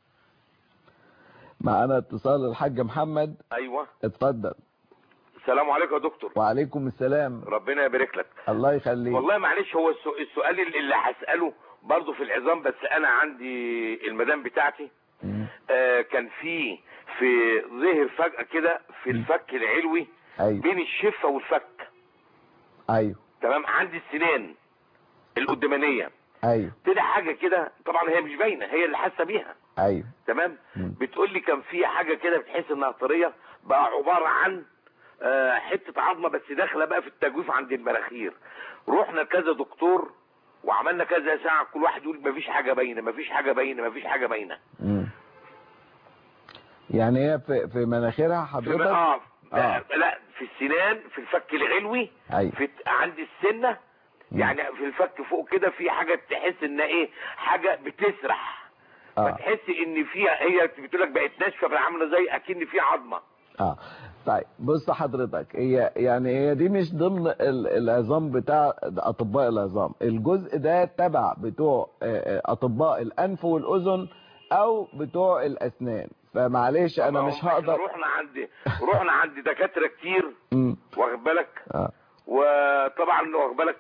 معانا اتصال الحاج محمد ايوه اتفضل السلام عليكم يا دكتور وعليكم السلام ربنا يبارك لك الله يخليك والله معلش هو السو- السؤال اللي اللي هساله برضه في العظام بس انا عندي المدام بتاعتي آه كان في في ظهر فجأة كده في الفك العلوي ايوه بين الشفة والفك ايوه تمام عندي السنان القدامانية ايوه طلع حاجة كده طبعا هي مش باينة هي اللي حاسة بيها ايوه تمام بتقول لي كان في حاجة كده بتحس انها طرية بقى عبارة عن آه، حتة عظمة بس داخلة بقى في التجويف عند المناخير رحنا كذا دكتور وعملنا كذا ساعة كل واحد يقول مفيش حاجة باينة مفيش حاجة باينة مفيش حاجة باينة مم. يعني هي في في مناخيرها في حضرتك اه آه. لا في السنان في الفك العلوي ايوه في عند السنة يعني في الفك فوق كده في حاجة تحس ان ايه حاجة بتسرح اه فتحس ان فيها هي بتقول لك بقت ناشفة بقى عاملة زي اكن فيها عظمة اه طيب بص حضرتك هي يعني هي دي مش ضمن ال- العظام بتاع اطباء العظام الجزء ده تبع بتوع آه، آه، اطباء الانف والاذن او بتوع الاسنان فمعلش انا مش إحنا هقدر رحنا عند رحنا عند دكاتره كتير مم. واخد بالك اه وطبعا واخد بالك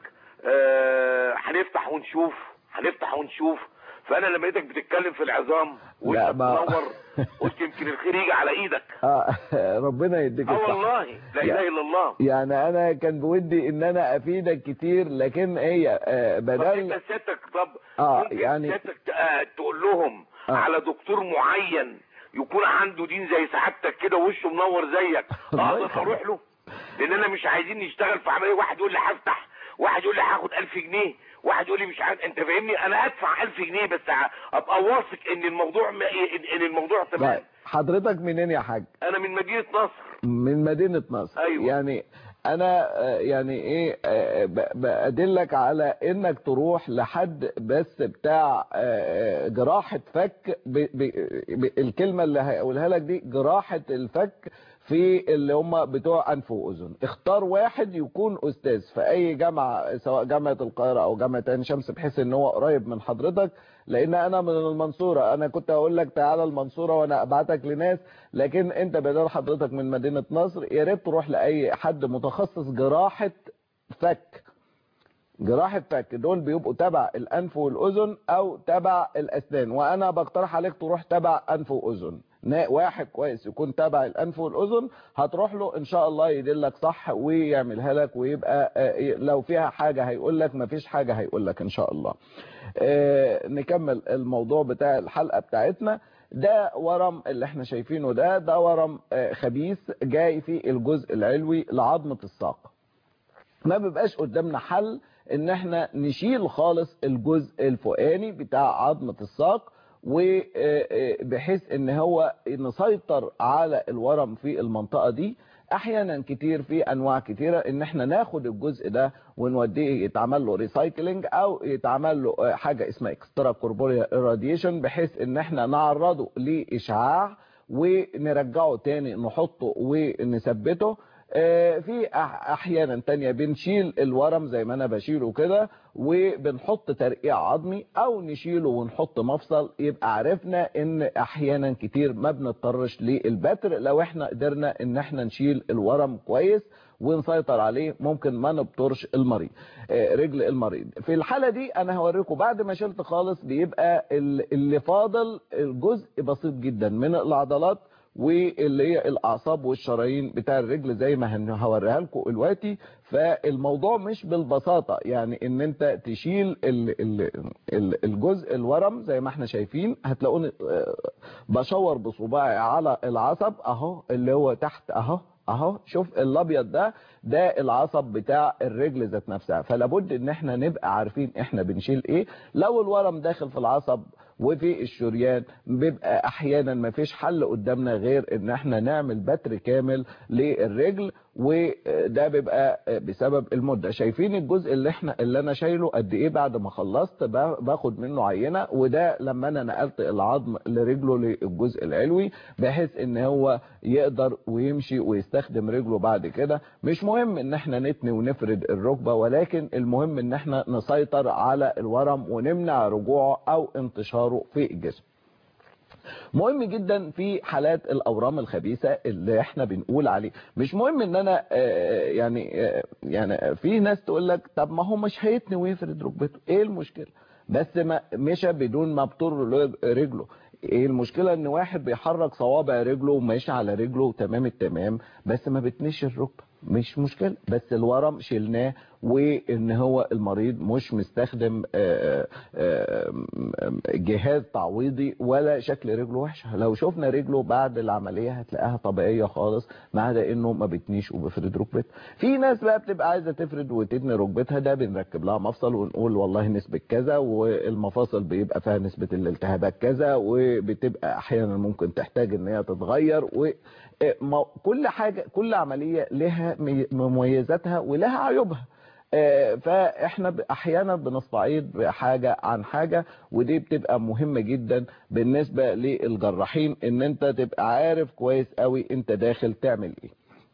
آه، هنفتح ونشوف هنفتح ونشوف فانا لما لقيتك بتتكلم في العظام لا وانت ما بتنور قلت يمكن الخير يجي على ايدك اه ربنا يديك اه الصحه والله لا اله الا الله يعني انا كان بودي ان انا افيدك كتير لكن هي آه، طب بدل انت سيادتك طب اه ممكن يعني سيادتك ت- آه، تقول لهم آه. على دكتور معين يكون عنده دين زي سعادتك كده وشه منور زيك الله اقدر يخليك. اروح له لان انا مش عايزين نشتغل في عمليه واحد يقول لي هفتح واحد يقول لي هاخد 1000 جنيه واحد يقول لي مش عارف انت فاهمني انا ادفع 1000 جنيه بس ع- ابقى واثق ان الموضوع ما ان إن الموضوع تمام طيب حضرتك منين يا حاج انا من مدينه نصر من مدينة نصر أيوة. يعني انا آه، يعني ايه آه، ب- بأدلك على انك تروح لحد بس بتاع آه، جراحة فك ب ب ب الكلمة اللي هقولها لك دي جراحة الفك في اللي هم بتوع انف واذن اختار واحد يكون استاذ في اي جامعة سواء جامعة القاهرة او جامعة عين شمس بحيث ان هو قريب من حضرتك لان انا من المنصورة انا كنت اقول لك تعالى المنصورة وانا ابعتك لناس لكن انت بدل حضرتك من مدينة نصر يا ريت تروح لاي حد متخصص جراحة فك جراحة فك دول بيبقوا تبع الانف والاذن او تبع الاسنان وانا بقترح عليك تروح تبع انف واذن نا- واحد كويس يكون تابع الانف والاذن هتروح له ان شاء الله يدلك صح ويعملها لك ويبقى آه، لو فيها حاجه هيقول لك مفيش حاجه هيقول لك ان شاء الله آه، نكمل الموضوع بتاع الحلقه بتاعتنا ده ورم اللي احنا شايفينه ده ده ورم آه، خبيث جاي في الجزء العلوي لعظمه الساق ما بيبقاش قدامنا حل ان احنا نشيل خالص الجزء الفوقاني بتاع عظمة الساق وبحيث ان هو نسيطر على الورم في المنطقة دي احيانا كتير في انواع كتيرة ان احنا ناخد الجزء ده ونوديه يتعمل له ريسايكلينج او يتعمل له حاجة اسمها اكسترا كوربوريا irradiation بحيث ان احنا نعرضه لاشعاع ونرجعه تاني نحطه ونثبته آه، في أح- احيانا تانية بنشيل الورم زي ما انا بشيله كده وبنحط ترقيع عظمي او نشيله ونحط مفصل يبقى عرفنا ان احيانا كتير ما بنضطرش للبتر لو احنا قدرنا ان احنا نشيل الورم كويس ونسيطر عليه ممكن ما نبطرش المريض آه، رجل المريض في الحالة دي انا هوريكم بعد ما شلت خالص بيبقى ال- اللي فاضل الجزء بسيط جدا من العضلات واللي هي الاعصاب والشرايين بتاع الرجل زي ما هن- هوريها لكم دلوقتي فالموضوع مش بالبساطه يعني ان انت تشيل ال ال ال الجزء الورم زي ما احنا شايفين هتلاقوني آه، بشاور بصباعي على العصب اهو اللي هو تحت اهو اهو شوف الابيض ده ده العصب بتاع الرجل ذات نفسها فلابد ان احنا نبقى عارفين احنا بنشيل ايه لو الورم داخل في العصب وفي الشريان بيبقى احيانا ما فيش حل قدامنا غير ان احنا نعمل بتر كامل للرجل وده بيبقى بسبب المدة شايفين الجزء اللي احنا اللي انا شايله قد ايه بعد ما خلصت با- باخد منه عينة وده لما انا نقلت العظم لرجله للجزء العلوي بحيث ان هو يقدر ويمشي ويستخدم رجله بعد كده مش مهم ان احنا نتني ونفرد الركبة ولكن المهم ان احنا نسيطر على الورم ونمنع رجوعه او انتشاره في الجسم مهم جدا في حالات الاورام الخبيثه اللي احنا بنقول عليه مش مهم ان انا آه، يعني آه، يعني في ناس تقول لك طب ما هو مش هيتني ويفرد ركبته ايه المشكله بس ما مشى بدون ما بطر له رجله ايه المشكله ان واحد بيحرك صوابع رجله وماشي على رجله تمام التمام بس ما بتنش الركبه مش مشكله بس الورم شلناه وان هو المريض مش مستخدم آه، آه، جهاز تعويضي ولا شكل رجله وحشه لو شفنا رجله بعد العمليه هتلاقيها طبيعيه خالص ما عدا انه ما بتنيش وبفرد ركبتها في ناس بقى بتبقى عايزه تفرد وتتني ركبتها ده بنركب لها مفصل ونقول والله نسبه كذا والمفاصل بيبقى فيها نسبه الالتهابات كذا وبتبقى احيانا ممكن تحتاج ان هي تتغير و ما- كل حاجه كل عمليه لها مي- مميزاتها ولها عيوبها آه، فاحنا ب- احيانا بنستعيض بحاجه عن حاجه ودي بتبقى مهمه جدا بالنسبه للجراحين ان انت تبقى عارف كويس قوي انت داخل تعمل ايه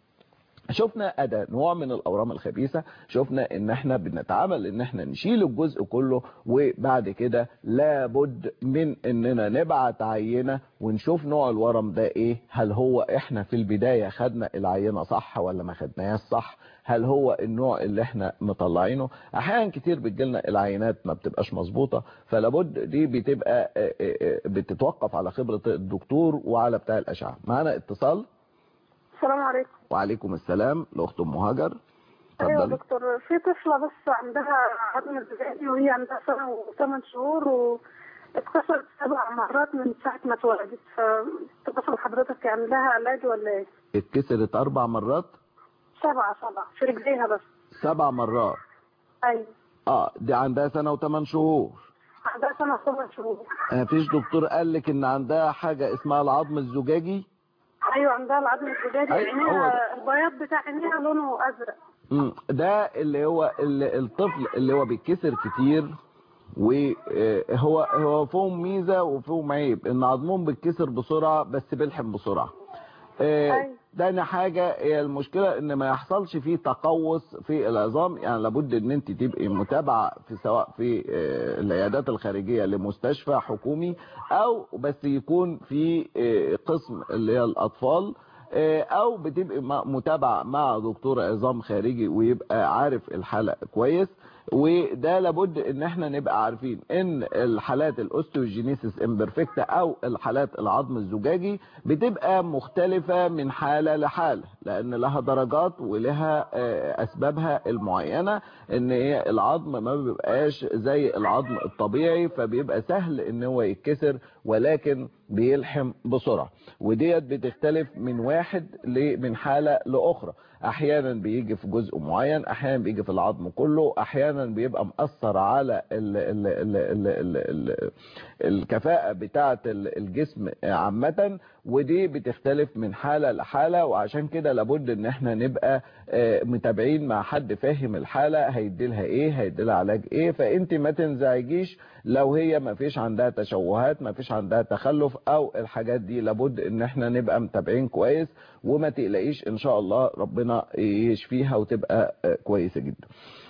شفنا اداة نوع من الاورام الخبيثه شفنا ان احنا بنتعامل ان احنا نشيل الجزء كله وبعد كده لابد من اننا نبعت عينه ونشوف نوع الورم ده ايه هل هو احنا في البدايه خدنا العينه صح ولا ما خدناهاش صح هل هو النوع اللي احنا مطلعينه احيانا كتير بتجيلنا العينات ما بتبقاش مظبوطه فلابد دي بتبقى آه، آه، آه، بتتوقف على خبره الدكتور وعلى بتاع الاشعه معانا اتصال السلام عليكم وعليكم السلام لاخت ام هاجر ايوه يا اتفضلي دكتور في طفله بس عندها عظم الزجاجي وهي عندها سنه وثمان شهور واتكسرت سبع مرات من ساعه ما اتولدت فتتصل حضرتك يعني لها علاج ولا ايه؟ اتكسرت اربع مرات سبعه سبعه في رجليها بس سبع مرات ايوه اه دي عندها سنه وثمان شهور عندها سنه وثمان شهور مفيش دكتور قال لك ان عندها حاجه اسمها العظم الزجاجي ايوه عندها العظم الزجاجي أيوة، هو عينيها البياض بتاع عينيها لونه ازرق مم، ده اللي هو اللي الطفل اللي هو بيتكسر كتير وهو هو فيهم ميزه وفيهم عيب ان عظمهم بيتكسر بسرعه بس بيلحم بسرعه آه، تاني حاجة هي المشكلة ان ما يحصلش فيه تقوس في العظام يعني لابد ان انت تبقي متابعة في سواء في آه، العيادات الخارجية لمستشفى حكومي او بس يكون في آه، قسم اللي هي الاطفال آه، او بتبقي م- متابعة مع دكتور عظام خارجي ويبقى عارف الحالة كويس وده لابد ان احنا نبقى عارفين ان الحالات الاوستيوجينيسيس امبرفكتا او الحالات العظم الزجاجي بتبقى مختلفة من حالة لحالة لان لها درجات ولها آه، اسبابها المعينة ان هي العظم ما بيبقاش زي العظم الطبيعي فبيبقى سهل ان هو يتكسر ولكن بيلحم بسرعة وديت بتختلف من واحد ل- من حالة لأخرى احيانا بيجي في جزء معين احيانا بيجي في العظم كله احيانا بيبقى مأثر على ال ال ال ال ال ال الكفاءة بتاعة ال- الجسم عامة ودي بتختلف من حالة لحالة وعشان كده لابد ان احنا نبقى آه، متابعين مع حد فاهم الحالة هيديلها ايه هيديلها علاج ايه فانت ما تنزعجيش لو هي ما فيش عندها تشوهات ما فيش عندها تخلف او الحاجات دي لابد ان احنا نبقى متابعين كويس وما تقلقيش ان شاء الله ربنا يشفيها وتبقى آه، كويسة جدا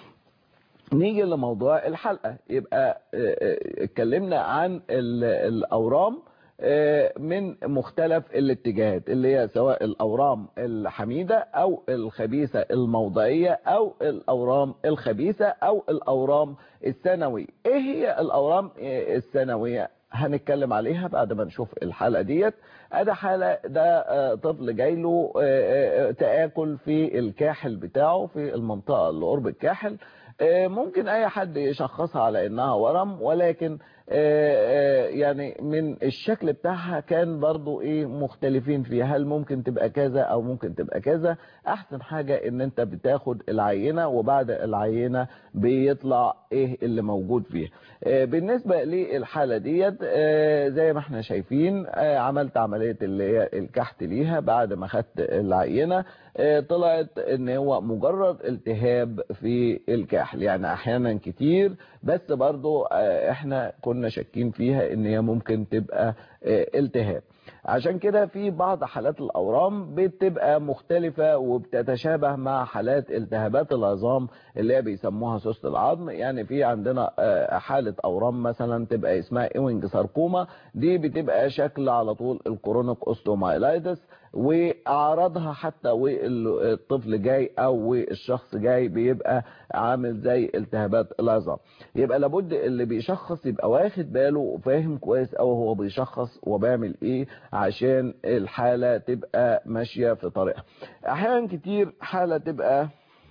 نيجي لموضوع الحلقة يبقى آه، آه، اتكلمنا عن ال- الأورام آه، من مختلف الاتجاهات اللي هي سواء الأورام الحميدة أو الخبيثة الموضعية أو الأورام الخبيثة أو الأورام الثانوية إيه هي الأورام آه، الثانوية هنتكلم عليها بعد ما نشوف الحلقة ديت ادي حالة ده آه، طفل جاي له آه، آه، تآكل في الكاحل بتاعه في المنطقة اللي قرب الكاحل آه، ممكن اي حد يشخصها على انها ورم ولكن آه، آه، يعني من الشكل بتاعها كان برضو ايه مختلفين فيها هل ممكن تبقى كذا او ممكن تبقى كذا احسن حاجة ان انت بتاخد العينة وبعد العينة بيطلع ايه اللي موجود فيها آه، بالنسبة للحالة ديت آه، زي ما احنا شايفين آه، عملت عملية اللي هي الكحت ليها بعد ما خدت العينة آه، طلعت ان هو مجرد التهاب في الكاحل يعني احيانا كتير بس برضو آه، احنا كنا شاكين فيها ان هي ممكن تبقى آه، التهاب عشان كده في بعض حالات الاورام بتبقى مختلفة وبتتشابه مع حالات التهابات العظام اللي هي بيسموها سوست العظم يعني في عندنا آه، حالة اورام مثلا تبقى اسمها ايوينج ساركوما دي بتبقى شكل على طول الكرونيك اوستومايلايتس واعراضها حتى والطفل جاي او الشخص جاي بيبقى عامل زي التهابات العظام يبقى لابد اللي بيشخص يبقى واخد باله وفاهم كويس او هو بيشخص وبيعمل ايه عشان الحالة تبقى ماشية في طريقها احيانا كتير حالة تبقى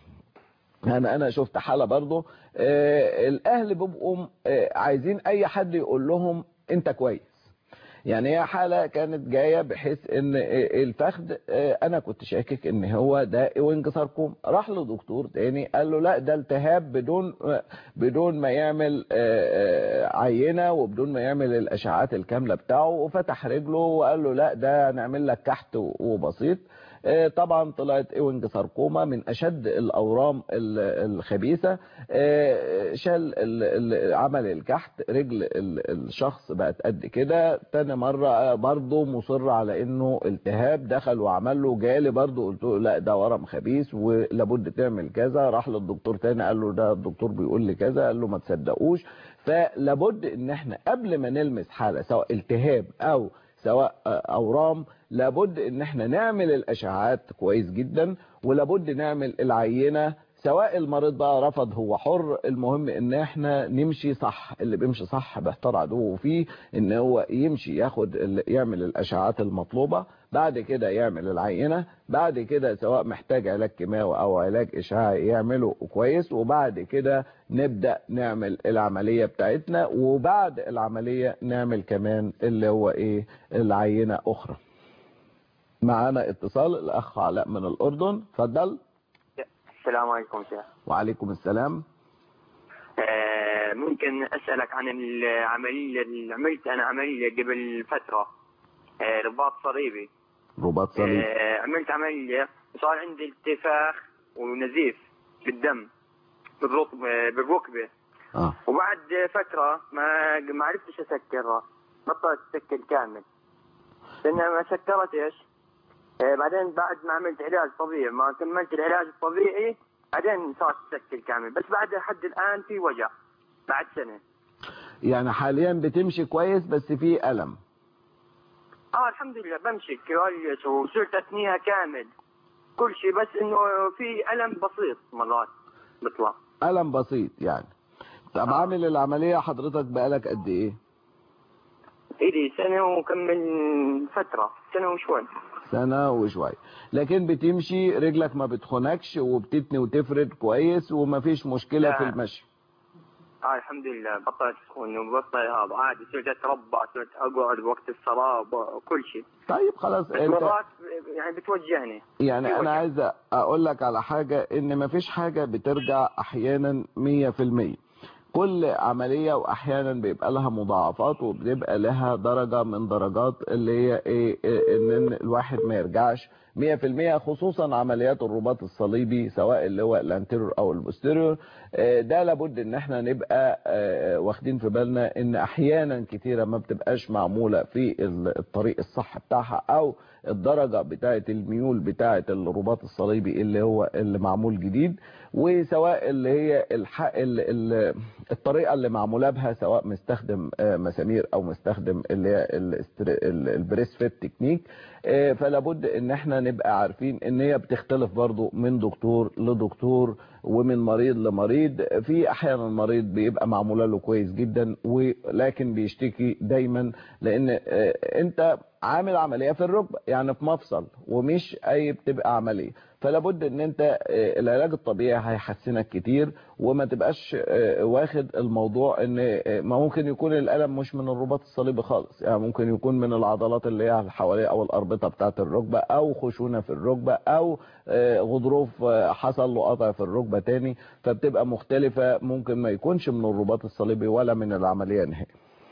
انا انا شفت حالة برضو آه الاهل بيبقوا آه عايزين اي حد يقول لهم انت كويس يعني هي حالة كانت جاية بحيث ان الفخذ آه، انا كنت شاكك ان هو ده وينج ساركوم راح لدكتور تاني قال له لا ده التهاب بدون بدون ما يعمل آه، آه، عينة وبدون ما يعمل الاشعاعات الكاملة بتاعه وفتح رجله وقال له لا ده نعمل لك كحت وبسيط آه، طبعا طلعت ايوينج ساركوما من اشد الاورام ال- الخبيثه آه، شال ال- ال- عمل الكحت رجل ال- الشخص بقت قد كده تاني مره آه، برضه مصر على انه التهاب دخل وعمل له جالي برضه قلت له لا ده ورم خبيث ولابد تعمل كذا راح للدكتور تاني قال له ده الدكتور بيقول لي كذا قال له ما تصدقوش فلابد ان احنا قبل ما نلمس حاله سواء التهاب او سواء اورام لابد ان احنا نعمل الاشعاعات كويس جدا ولابد نعمل العينة سواء المريض بقى رفض هو حر المهم ان احنا نمشي صح اللي بيمشي صح بيحتار عدوه فيه ان هو يمشي ياخد ال- يعمل الاشعاعات المطلوبة بعد كده يعمل العينة بعد كده سواء محتاج علاج كيماوي او علاج اشعاعي يعمله كويس وبعد كده نبدأ نعمل العملية بتاعتنا وبعد العملية نعمل كمان اللي هو ايه العينة اخرى معانا اتصال الاخ علاء من الاردن اتفضل السلام عليكم شيخ وعليكم السلام آه، ممكن أسألك عن العملية اللي عملت أنا عملية قبل فترة آه، رباط صليبي رباط صليب آه، عملت عملية وصار عندي انتفاخ ونزيف بالدم بالركبة بالركبة اه وبعد فترة ما ما عرفتش أسكرها بطلت تسكر كامل لأن ما سكرتش آه، بعدين بعد ما عملت علاج طبيعي ما كملت العلاج الطبيعي بعدين صارت تسكر كامل بس بعد لحد الآن في وجع بعد سنة يعني حاليا بتمشي كويس بس في الم اه الحمد لله بمشي كويس وصرت اثنيها كامل كل شيء بس انه في الم بسيط مرات بيطلع الم بسيط يعني طب عامل العمليه حضرتك بقالك قد ايه إيدي سنة وكمل فترة سنة وشوي سنه وشويه لكن بتمشي رجلك ما بتخنكش وبتتني وتفرد كويس ومفيش مشكله لا. في المشي آه الحمد لله بطلت تكون وبطل هذا عادي صرت اتربع صرت اقعد وقت الصلاة ب- كل شيء طيب خلاص بس انت مرات يعني بتوجهني يعني انا عايز اقول لك على حاجة ان مفيش حاجة بترجع احيانا مية في المية كل عملية واحيانا بيبقى لها مضاعفات وبيبقى لها درجة من درجات اللي هي ايه إيه ان الواحد ما يرجعش مية في المية خصوصا عمليات الرباط الصليبي سواء اللي هو الانتيريور او البوستيريور آه، ده لابد ان احنا نبقى آه، واخدين في بالنا ان احيانا كتيرة ما بتبقاش معمولة في ال- الطريق الصح بتاعها او الدرجة بتاعة الميول بتاعة الرباط الصليبي اللي هو اللي معمول جديد وسواء اللي هي الح... ال... ال... الطريقة اللي معمولة بها سواء مستخدم آه، مسامير او مستخدم اللي هي الاستر... ال- البريس فيت تكنيك آه، فلا بد ان احنا نبقى عارفين ان هي بتختلف برضو من دكتور لدكتور ومن مريض لمريض في احيانا المريض بيبقى معموله له كويس جدا ولكن بيشتكي دايما لان آه، انت عامل عمليه في الركبه يعني في مفصل ومش اي بتبقى عمليه فلا بد ان انت آه، العلاج الطبيعي هيحسنك كتير وما تبقاش آه، واخد الموضوع ان آه، ما ممكن يكون الالم مش من الرباط الصليبي خالص يعني ممكن يكون من العضلات اللي هي حواليه او الاربطه بتاعه الركبه او خشونه في الركبه او آه، غضروف آه، حصل له قطع في الركبه تاني فبتبقى مختلفه ممكن ما يكونش من الرباط الصليبي ولا من العمليه نهائي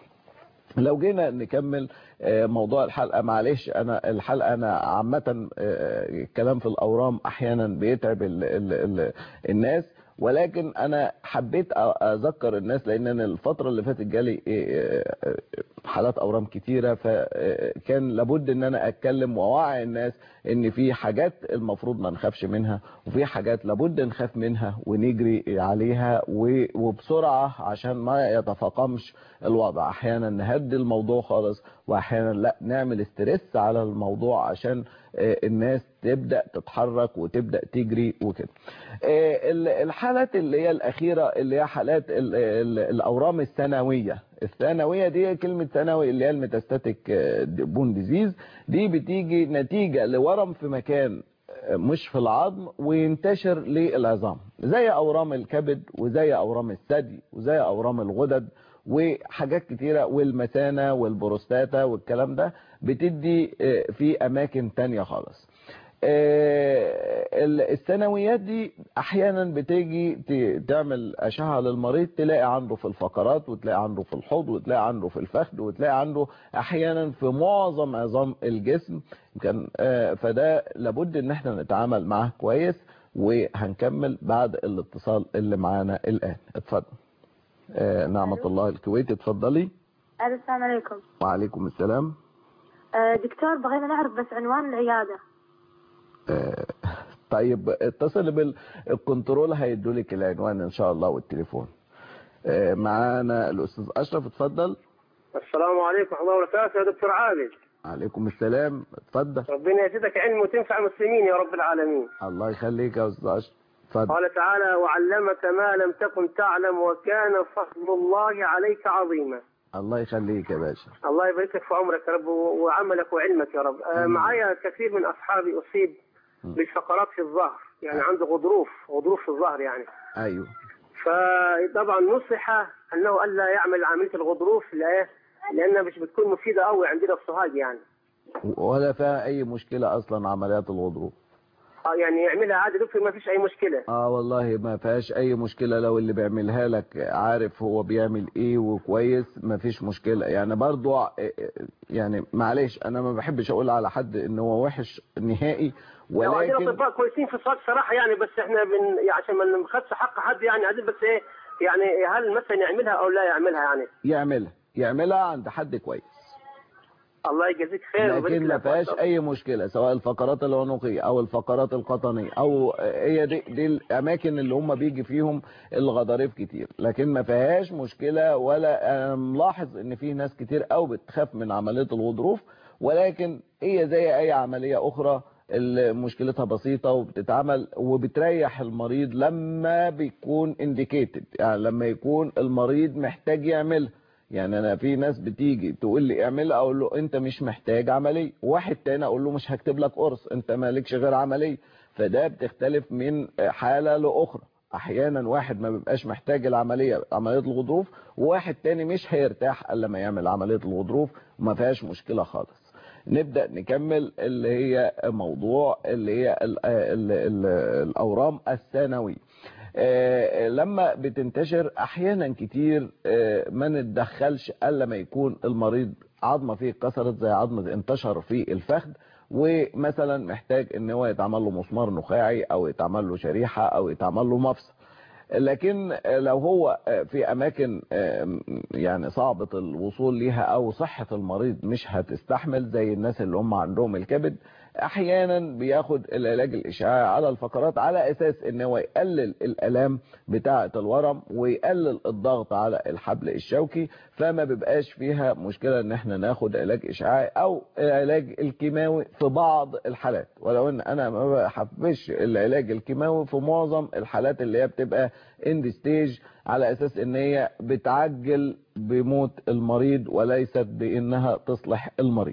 لو جينا نكمل آه، موضوع الحلقة معلش أنا الحلقة أنا عامة آه، الكلام في الأورام أحيانا بيتعب ال ال ال الناس ولكن أنا حبيت أ- أذكر الناس لأن أنا الفترة اللي فاتت جالي آه، آه، حالات أورام كتيرة فكان لابد أن أنا أتكلم وأوعي الناس أن في حاجات المفروض ما نخافش منها وفي حاجات لابد نخاف منها ونجري عليها و- وبسرعة عشان ما يتفاقمش الوضع احيانا نهدي الموضوع خالص واحيانا لا نعمل استرس على الموضوع عشان آه، الناس تبدأ تتحرك وتبدأ تجري وكده آه، ال- الحالات اللي هي الأخيرة اللي هي حالات ال- ال- الأورام الثانوية الثانوية دي كلمة ثانوي اللي هي الميتاستاتيك بون ديزيز دي بتيجي نتيجة لورم في مكان مش في العظم وينتشر للعظام زي اورام الكبد وزي اورام الثدي وزي اورام الغدد وحاجات كتيرة والمثانة والبروستاتا والكلام ده بتدي آه، في اماكن تانية خالص آه، ال- الثانويات دي احيانا بتيجي ت- تعمل اشعه للمريض تلاقي عنده في الفقرات وتلاقي عنده في الحوض وتلاقي عنده في الفخذ وتلاقي عنده احيانا في معظم عظام الجسم كان آه، فده لابد ان احنا نتعامل معاه كويس وهنكمل بعد الاتصال اللي معانا الان اتفضل آه، نعمة الله الكويت اتفضلي ألو السلام عليكم وعليكم السلام آه، دكتور بغينا نعرف بس عنوان العيادة آه، طيب اتصل بالكنترول هيدولك العنوان ان شاء الله والتليفون آه، معانا الاستاذ اشرف اتفضل السلام عليكم ورحمة الله وبركاته يا دكتور عادل عليكم السلام اتفضل ربنا يزيدك علم وتنفع المسلمين يا رب العالمين الله يخليك يا استاذ اشرف اتفضل قال تعالى وعلمك ما لم تكن تعلم وكان فضل الله عليك عظيما الله يخليك يا باشا الله يبارك لك في عمرك يا رب و- وعملك وعلمك يا رب آه، معايا كثير من أصحابي أصيب بالفقرات في الظهر يعني عنده غضروف غضروف في الظهر يعني ايوه فطبعا نصح أنه ألا يعمل عملية الغضروف لا لأنها مش بتكون مفيدة قوي عندنا في سوهاج يعني ولا فيها اي مشكلة اصلا عمليات الغضروف آه، يعني يعملها عادي دكتور ما فيش أي مشكلة اه والله ما فيهاش اي مشكلة لو اللي بيعملها لك عارف هو بيعمل ايه وكويس ما فيش مشكلة يعني برضو ع- يعني معلش انا ما بحبش اقول على حد ان هو وحش نهائي لو عندنا ولكن اطباء كويسين في الصوت صراحه يعني بس احنا بن يعني عشان ما نخدش حق حد يعني عايزين بس ايه يعني هل مثلا يعملها او لا يعملها يعني يعملها يعملها عند حد كويس الله يجازيك خير ويبارك لكن ما لك. فيهاش اي مشكلة سواء الفقرات العنقية او الفقرات القطنية او هي دي, دي الاماكن اللي هم بيجي فيهم الغضاريف كتير لكن ما فيهاش مشكلة ولا انا ملاحظ ان في ناس كتير قوي بتخاف من عملية الغضروف ولكن هي زي اي عملية اخرى اللي مشكلتها بسيطة وبتتعمل وبتريح المريض لما بيكون انديكيتد يعني لما يكون المريض محتاج يعملها يعني انا في ناس بتيجي تقول لي اعملها اقول له انت مش محتاج عمليه واحد تاني اقول له مش هكتب لك قرص انت مالكش غير عمليه فده بتختلف من حاله لاخرى احيانا واحد ما بيبقاش محتاج العمليه عمليه الغضروف وواحد تاني مش هيرتاح الا لما يعمل عمليه الغضروف وما فيهاش مشكله خالص نبدا نكمل اللي هي موضوع اللي هي ال ال ال الاورام الثانويه آه، لما بتنتشر احيانا كتير آه، ما نتدخلش الا ما يكون المريض عظمه فيه اتكسرت زي عظمه انتشر في الفخذ ومثلا محتاج ان هو يتعمل له مسمار نخاعي او يتعمل له شريحه او يتعمل له مفصل لكن لو هو في اماكن يعني صعبة الوصول ليها او صحة المريض مش هتستحمل زي الناس اللي هم عندهم الكبد احيانا بياخد العلاج الاشعاعي على الفقرات على اساس ان هو يقلل الالام بتاعة الورم ويقلل الضغط على الحبل الشوكي فما بيبقاش فيها مشكلة ان احنا ناخد علاج اشعاعي او العلاج الكيماوي في بعض الحالات ولو ان انا ما بحبش العلاج الكيماوي في معظم الحالات اللي هي بتبقى اند ستيج على اساس ان هي بتعجل بموت المريض وليست بانها تصلح المريض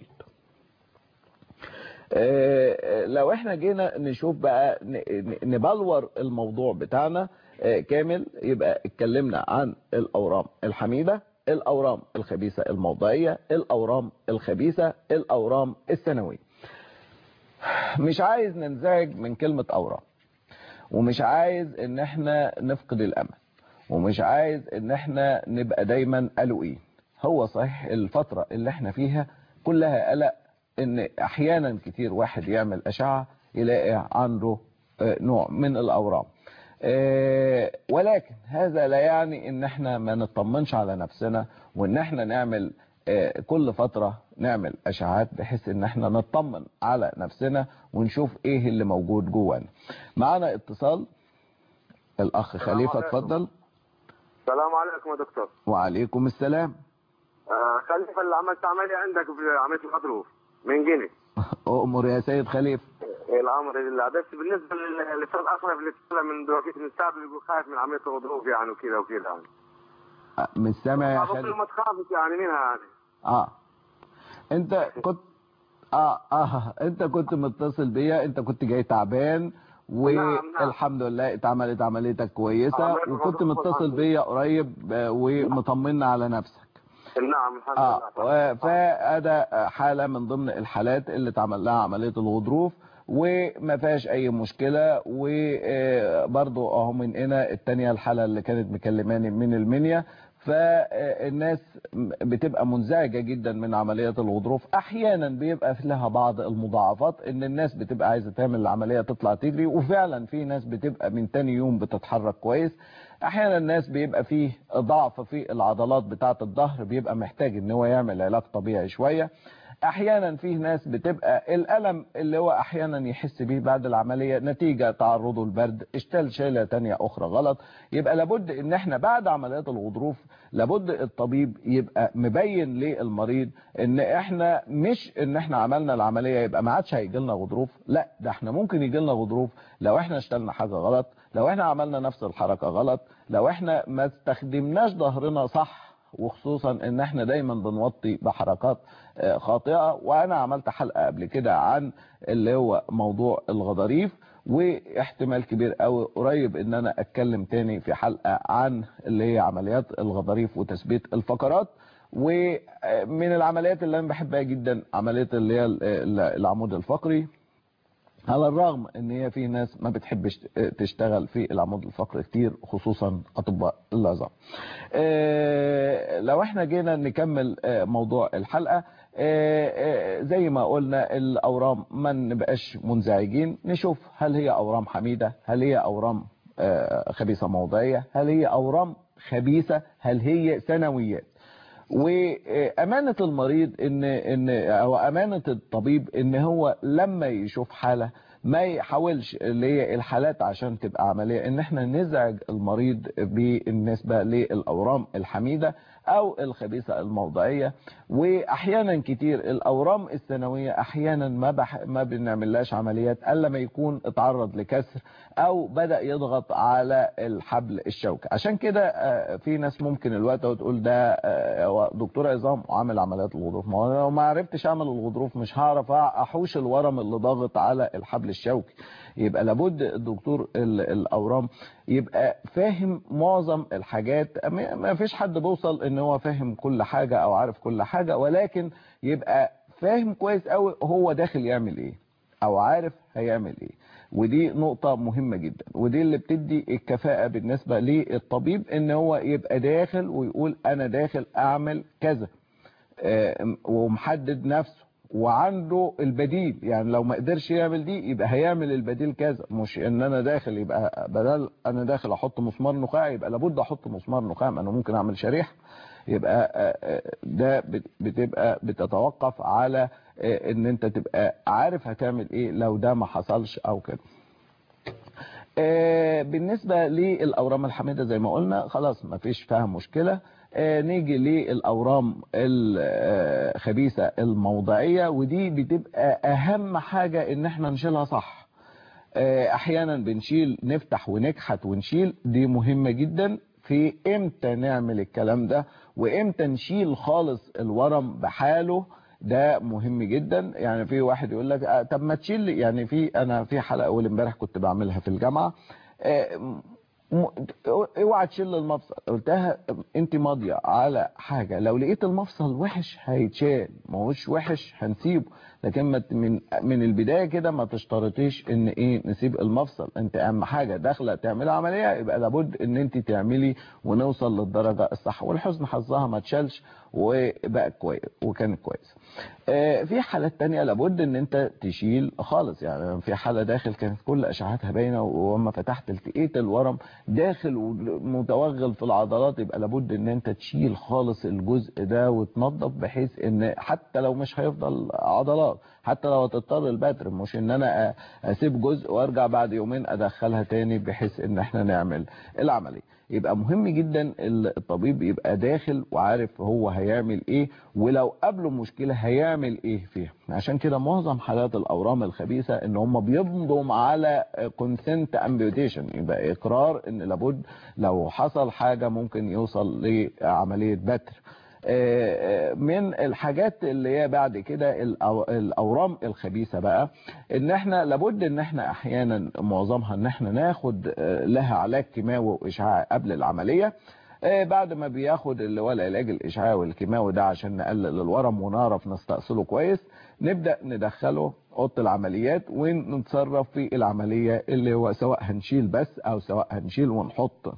لو احنا جينا نشوف بقى نبلور الموضوع بتاعنا كامل يبقى اتكلمنا عن الاورام الحميدة الاورام الخبيثة الموضعية الاورام الخبيثة الاورام الثانوية مش عايز ننزعج من كلمة اورام ومش عايز ان احنا نفقد الامل ومش عايز ان احنا نبقى دايما قلقين هو صحيح الفترة اللي احنا فيها كلها قلق ان احيانا كتير واحد يعمل اشعة يلاقي عنده نوع من الاورام ولكن هذا لا يعني ان احنا ما نطمنش على نفسنا وان احنا نعمل كل فترة نعمل اشعات بحيث ان احنا نطمن على نفسنا ونشوف ايه اللي موجود جوانا معانا اتصال الاخ خليفة اتفضل السلام عليكم يا دكتور وعليكم السلام آه خليفة اللي عملت عملية عندك في عملية الغضروف من جني أؤمر يا سيد خليفة الامر لله بس بالنسبه للاستاذ اشرف اللي طلع من دلوقتي من السابق يقول خايف من عمليه الغضروف يعني وكذا وكذا يعني مش سامع يا خليفة خليفة ما تخافش يعني منها يعني اه انت كنت اه اه انت كنت متصل بيا انت كنت جاي تعبان والحمد لله اتعملت عمليتك كويسة عملت وكنت الغضروف متصل والحمد بيا قريب آه، ومطمنا على نفسك نعم الحمد اه لله و- فده حالة من ضمن الحالات اللي اتعمل لها عملية الغضروف وما فيهاش اي مشكلة وبرضو اهو من هنا التانية الحالة اللي كانت مكلماني من المنيا فالناس بتبقى منزعجة جدا من عمليات الغضروف احيانا بيبقى في لها بعض المضاعفات ان الناس بتبقى عايزة تعمل العملية تطلع تجري وفعلا في ناس بتبقى من تاني يوم بتتحرك كويس احيانا الناس بيبقى فيه ضعف في العضلات بتاعة الظهر بيبقى محتاج ان هو يعمل علاج طبيعي شوية احيانا فيه ناس بتبقى الالم اللي هو احيانا يحس بيه بعد العملية نتيجة تعرضه للبرد اشتال شيلة تانية اخرى غلط يبقى لابد ان احنا بعد عمليات الغضروف لابد الطبيب يبقى مبين للمريض ان احنا مش ان احنا عملنا العملية يبقى ما عادش هيجي لنا غضروف لا ده احنا ممكن يجي لنا غضروف لو احنا اشتلنا حاجة غلط لو احنا عملنا نفس الحركة غلط لو احنا ما استخدمناش ظهرنا صح وخصوصا ان احنا دايما بنوطي بحركات آه، خاطئة وانا عملت حلقة قبل كده عن اللي هو موضوع الغضاريف واحتمال كبير قوي قريب ان انا اتكلم تاني في حلقة عن اللي هي عمليات الغضاريف وتثبيت الفقرات ومن العمليات اللي انا بحبها جدا عملية اللي هي ال- ال- العمود الفقري على الرغم ان هي في ناس ما بتحبش تشتغل في العمود الفقري كتير خصوصا اطباء العظام آه، لو احنا جينا نكمل آه، موضوع الحلقة آه، آه، زي ما قلنا الاورام ما نبقاش منزعجين نشوف هل هي اورام حميدة هل هي اورام آه، خبيثة موضعية هل هي اورام خبيثة هل هي ثانويات وامانه المريض ان ان او امانه الطبيب ان هو لما يشوف حاله ما يحاولش اللي هي الحالات عشان تبقى عمليه ان احنا نزعج المريض بالنسبه للاورام الحميده او الخبيثه الموضعيه واحيانا كتير الاورام الثانويه احيانا ما بح ما بنعملهاش عمليات الا ما يكون اتعرض لكسر او بدا يضغط على الحبل الشوكي عشان كده آه، في ناس ممكن الوقت تقول ده آه، هو دكتور عظام وعامل عمليات الغضروف ما هو أنا لو ما عرفتش اعمل الغضروف مش هعرف احوش الورم اللي ضاغط على الحبل الشوكي يبقى لابد الدكتور ال- الاورام يبقى فاهم معظم الحاجات ما ما فيش حد بيوصل ان هو فاهم كل حاجة او عارف كل حاجة ولكن يبقى فاهم كويس قوي هو داخل يعمل ايه او عارف هيعمل ايه ودي نقطة مهمة جدا ودي اللي بتدي الكفاءة بالنسبة للطبيب ان هو يبقى داخل ويقول انا داخل اعمل كذا آه، ومحدد نفسه وعنده البديل يعني لو ما قدرش يعمل دي يبقى هيعمل البديل كذا مش ان انا داخل يبقى بدل انا داخل احط مسمار نخاع يبقى لابد احط مسمار نخاع ما انا ممكن اعمل شريحه يبقى آه، آه، ده بت- بتبقى بتتوقف على آه، ان انت تبقى عارف هتعمل ايه لو ده ما حصلش او كده آه، بالنسبة للأورام الحميدة زي ما قلنا خلاص ما فيش فيها مشكلة آه، نيجي للأورام الخبيثة الموضعية ودي بتبقى أهم حاجة إن احنا نشيلها صح آه، أحيانا بنشيل نفتح ونكحت ونشيل دي مهمة جدا في امتى نعمل الكلام ده وامتى نشيل خالص الورم بحاله ده مهم جدا يعني في واحد يقول لك آه، طب ما تشيل لي- يعني في انا في حلقه اول امبارح كنت بعملها في الجامعه آه، م- اوعى تشيل المفصل قلتها انت ماضيه على حاجه لو لقيت المفصل وحش هيتشال ما هوش وحش هنسيبه لكن ما ت- من من البدايه كده ما تشترطيش ان ايه نسيب المفصل انت اهم حاجه داخله تعملي عمليه يبقى لابد ان انت تعملي ونوصل للدرجه الصح والحسن حظها ما تشالش وبقى كويس وكانت كويس آه، في حالات تانية لابد ان انت تشيل خالص يعني في حالة داخل كانت كل اشعاعاتها باينة وما فتحت لقيت الورم داخل ومتوغل في العضلات يبقى لابد ان انت تشيل خالص الجزء ده وتنظف بحيث ان حتى لو مش هيفضل عضلات حتى لو هتضطر البتر مش ان انا أ- اسيب جزء وارجع بعد يومين ادخلها تاني بحيث ان احنا نعمل العملية يبقى مهم جدا الطبيب يبقى داخل وعارف هو هيعمل ايه ولو قابله مشكلة هيعمل ايه فيها عشان كده معظم حالات الاورام الخبيثة ان هم بيمضوا على كونسنت امبيوتيشن يبقى اقرار ان لابد لو حصل حاجة ممكن يوصل لعملية بتر آه، آه، من الحاجات اللي هي بعد كده الأو- الاورام الخبيثه بقى ان احنا لابد ان احنا احيانا معظمها ان احنا ناخد آه، لها علاج كيماوي واشعاعي قبل العمليه آه، بعد ما بياخد اللي هو العلاج الاشعاعي والكيماوي ده عشان نقلل الورم ونعرف نستأصله كويس نبدأ ندخله اوضه العمليات ونتصرف في العمليه اللي هو سواء هنشيل بس او سواء هنشيل ونحط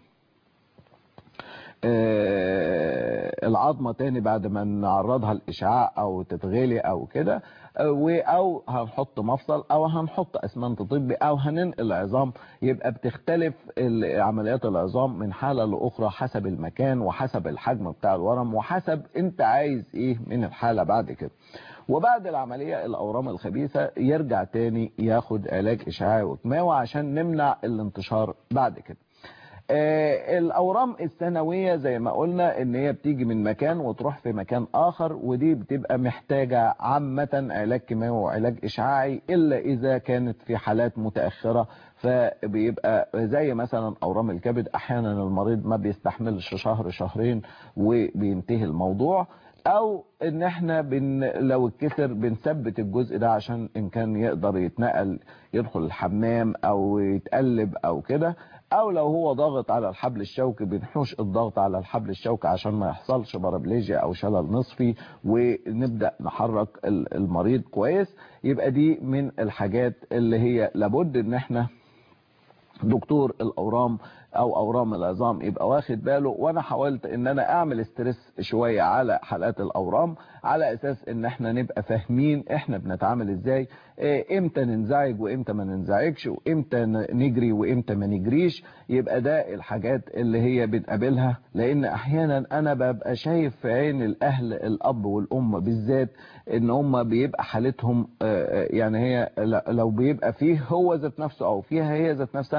آه، العظمة تاني بعد ما نعرضها الإشعاع أو تتغلي أو كده آه، و- أو هنحط مفصل أو هنحط أسمنت طبي أو هننقل عظام يبقى بتختلف ال- عمليات العظام من حالة لأخرى حسب المكان وحسب الحجم بتاع الورم وحسب أنت عايز إيه من الحالة بعد كده وبعد العملية الأورام الخبيثة يرجع تاني ياخد علاج إشعاعي وكيماوي عشان نمنع الانتشار بعد كده آه، الاورام الثانويه زي ما قلنا ان هي بتيجي من مكان وتروح في مكان اخر ودي بتبقى محتاجه عامه علاج كيماوي وعلاج اشعاعي الا اذا كانت في حالات متاخره فبيبقى زي مثلا اورام الكبد احيانا المريض ما بيستحملش شهر شهرين وبينتهي الموضوع او ان احنا بن لو اتكسر بنثبت الجزء ده عشان ان كان يقدر يتنقل يدخل الحمام او يتقلب او كده او لو هو ضاغط على الحبل الشوكي بنحوش الضغط على الحبل الشوكي عشان ما يحصلش بارابليجيا او شلل نصفي ونبدا نحرك ال- المريض كويس يبقى دي من الحاجات اللي هي لابد ان احنا دكتور الاورام او اورام العظام يبقى واخد باله وانا حاولت ان انا اعمل ستريس شوية على حالات الاورام على اساس ان احنا نبقى فاهمين احنا بنتعامل ازاي إيه، امتى ننزعج وامتى ما ننزعجش وامتى ن- نجري وامتى ما نجريش يبقى ده الحاجات اللي هي بنقابلها لان احيانا انا ببقى شايف في عين الاهل الاب والام بالذات ان هم بيبقى حالتهم آه، آه، يعني هي ل- لو بيبقى فيه هو ذات نفسه او فيها هي ذات نفسها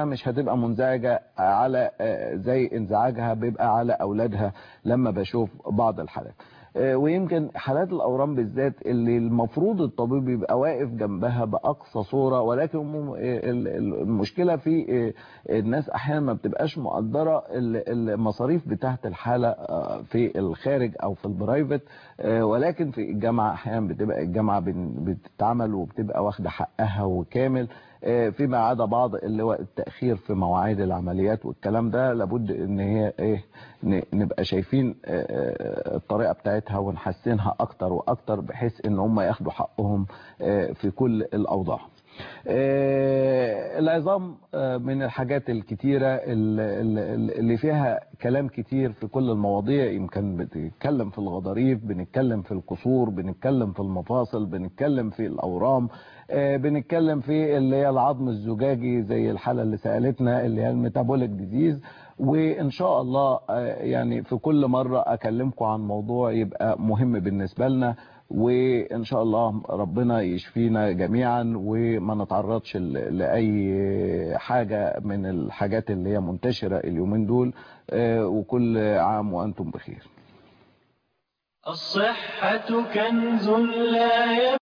مش هتبقى منزعجة على آه، زي انزعاجها بيبقى على أولادها لما بشوف بعض الحالات آه، ويمكن حالات الأورام بالذات اللي المفروض الطبيب يبقى واقف جنبها بأقصى صورة ولكن هم- ال- ال- المشكلة في آه، الناس أحيانا ما بتبقاش مقدرة ال- المصاريف بتاعة الحالة آه، في الخارج أو في البرايفت آه، ولكن في الجامعة أحيانا بتبقى الجامعة بن- بتتعمل وبتبقى واخدة حقها وكامل آه، فيما عدا بعض اللي هو التأخير في مواعيد العمليات والكلام ده لابد ان هي ايه ن- نبقى شايفين آه، آه، الطريقة بتاعتها ونحسنها اكتر واكتر بحيث ان هم ياخدوا حقهم آه، في كل الاوضاع آه، العظام آه، من الحاجات الكتيرة ال- ال- اللي فيها كلام كتير في كل المواضيع يمكن بنتكلم في الغضاريف بنتكلم في القصور بنتكلم في المفاصل بنتكلم في الأورام آه، بنتكلم في اللي هي العظم الزجاجي زي الحالة اللي سألتنا اللي هي الميتابوليك ديزيز وإن شاء الله آه، يعني في كل مرة أكلمكم عن موضوع يبقى مهم بالنسبة لنا وإن شاء الله ربنا يشفينا جميعا وما نتعرضش ل- لأي حاجة من الحاجات اللي هي منتشرة اليومين دول آه، وكل عام وأنتم بخير الصحة كنز لا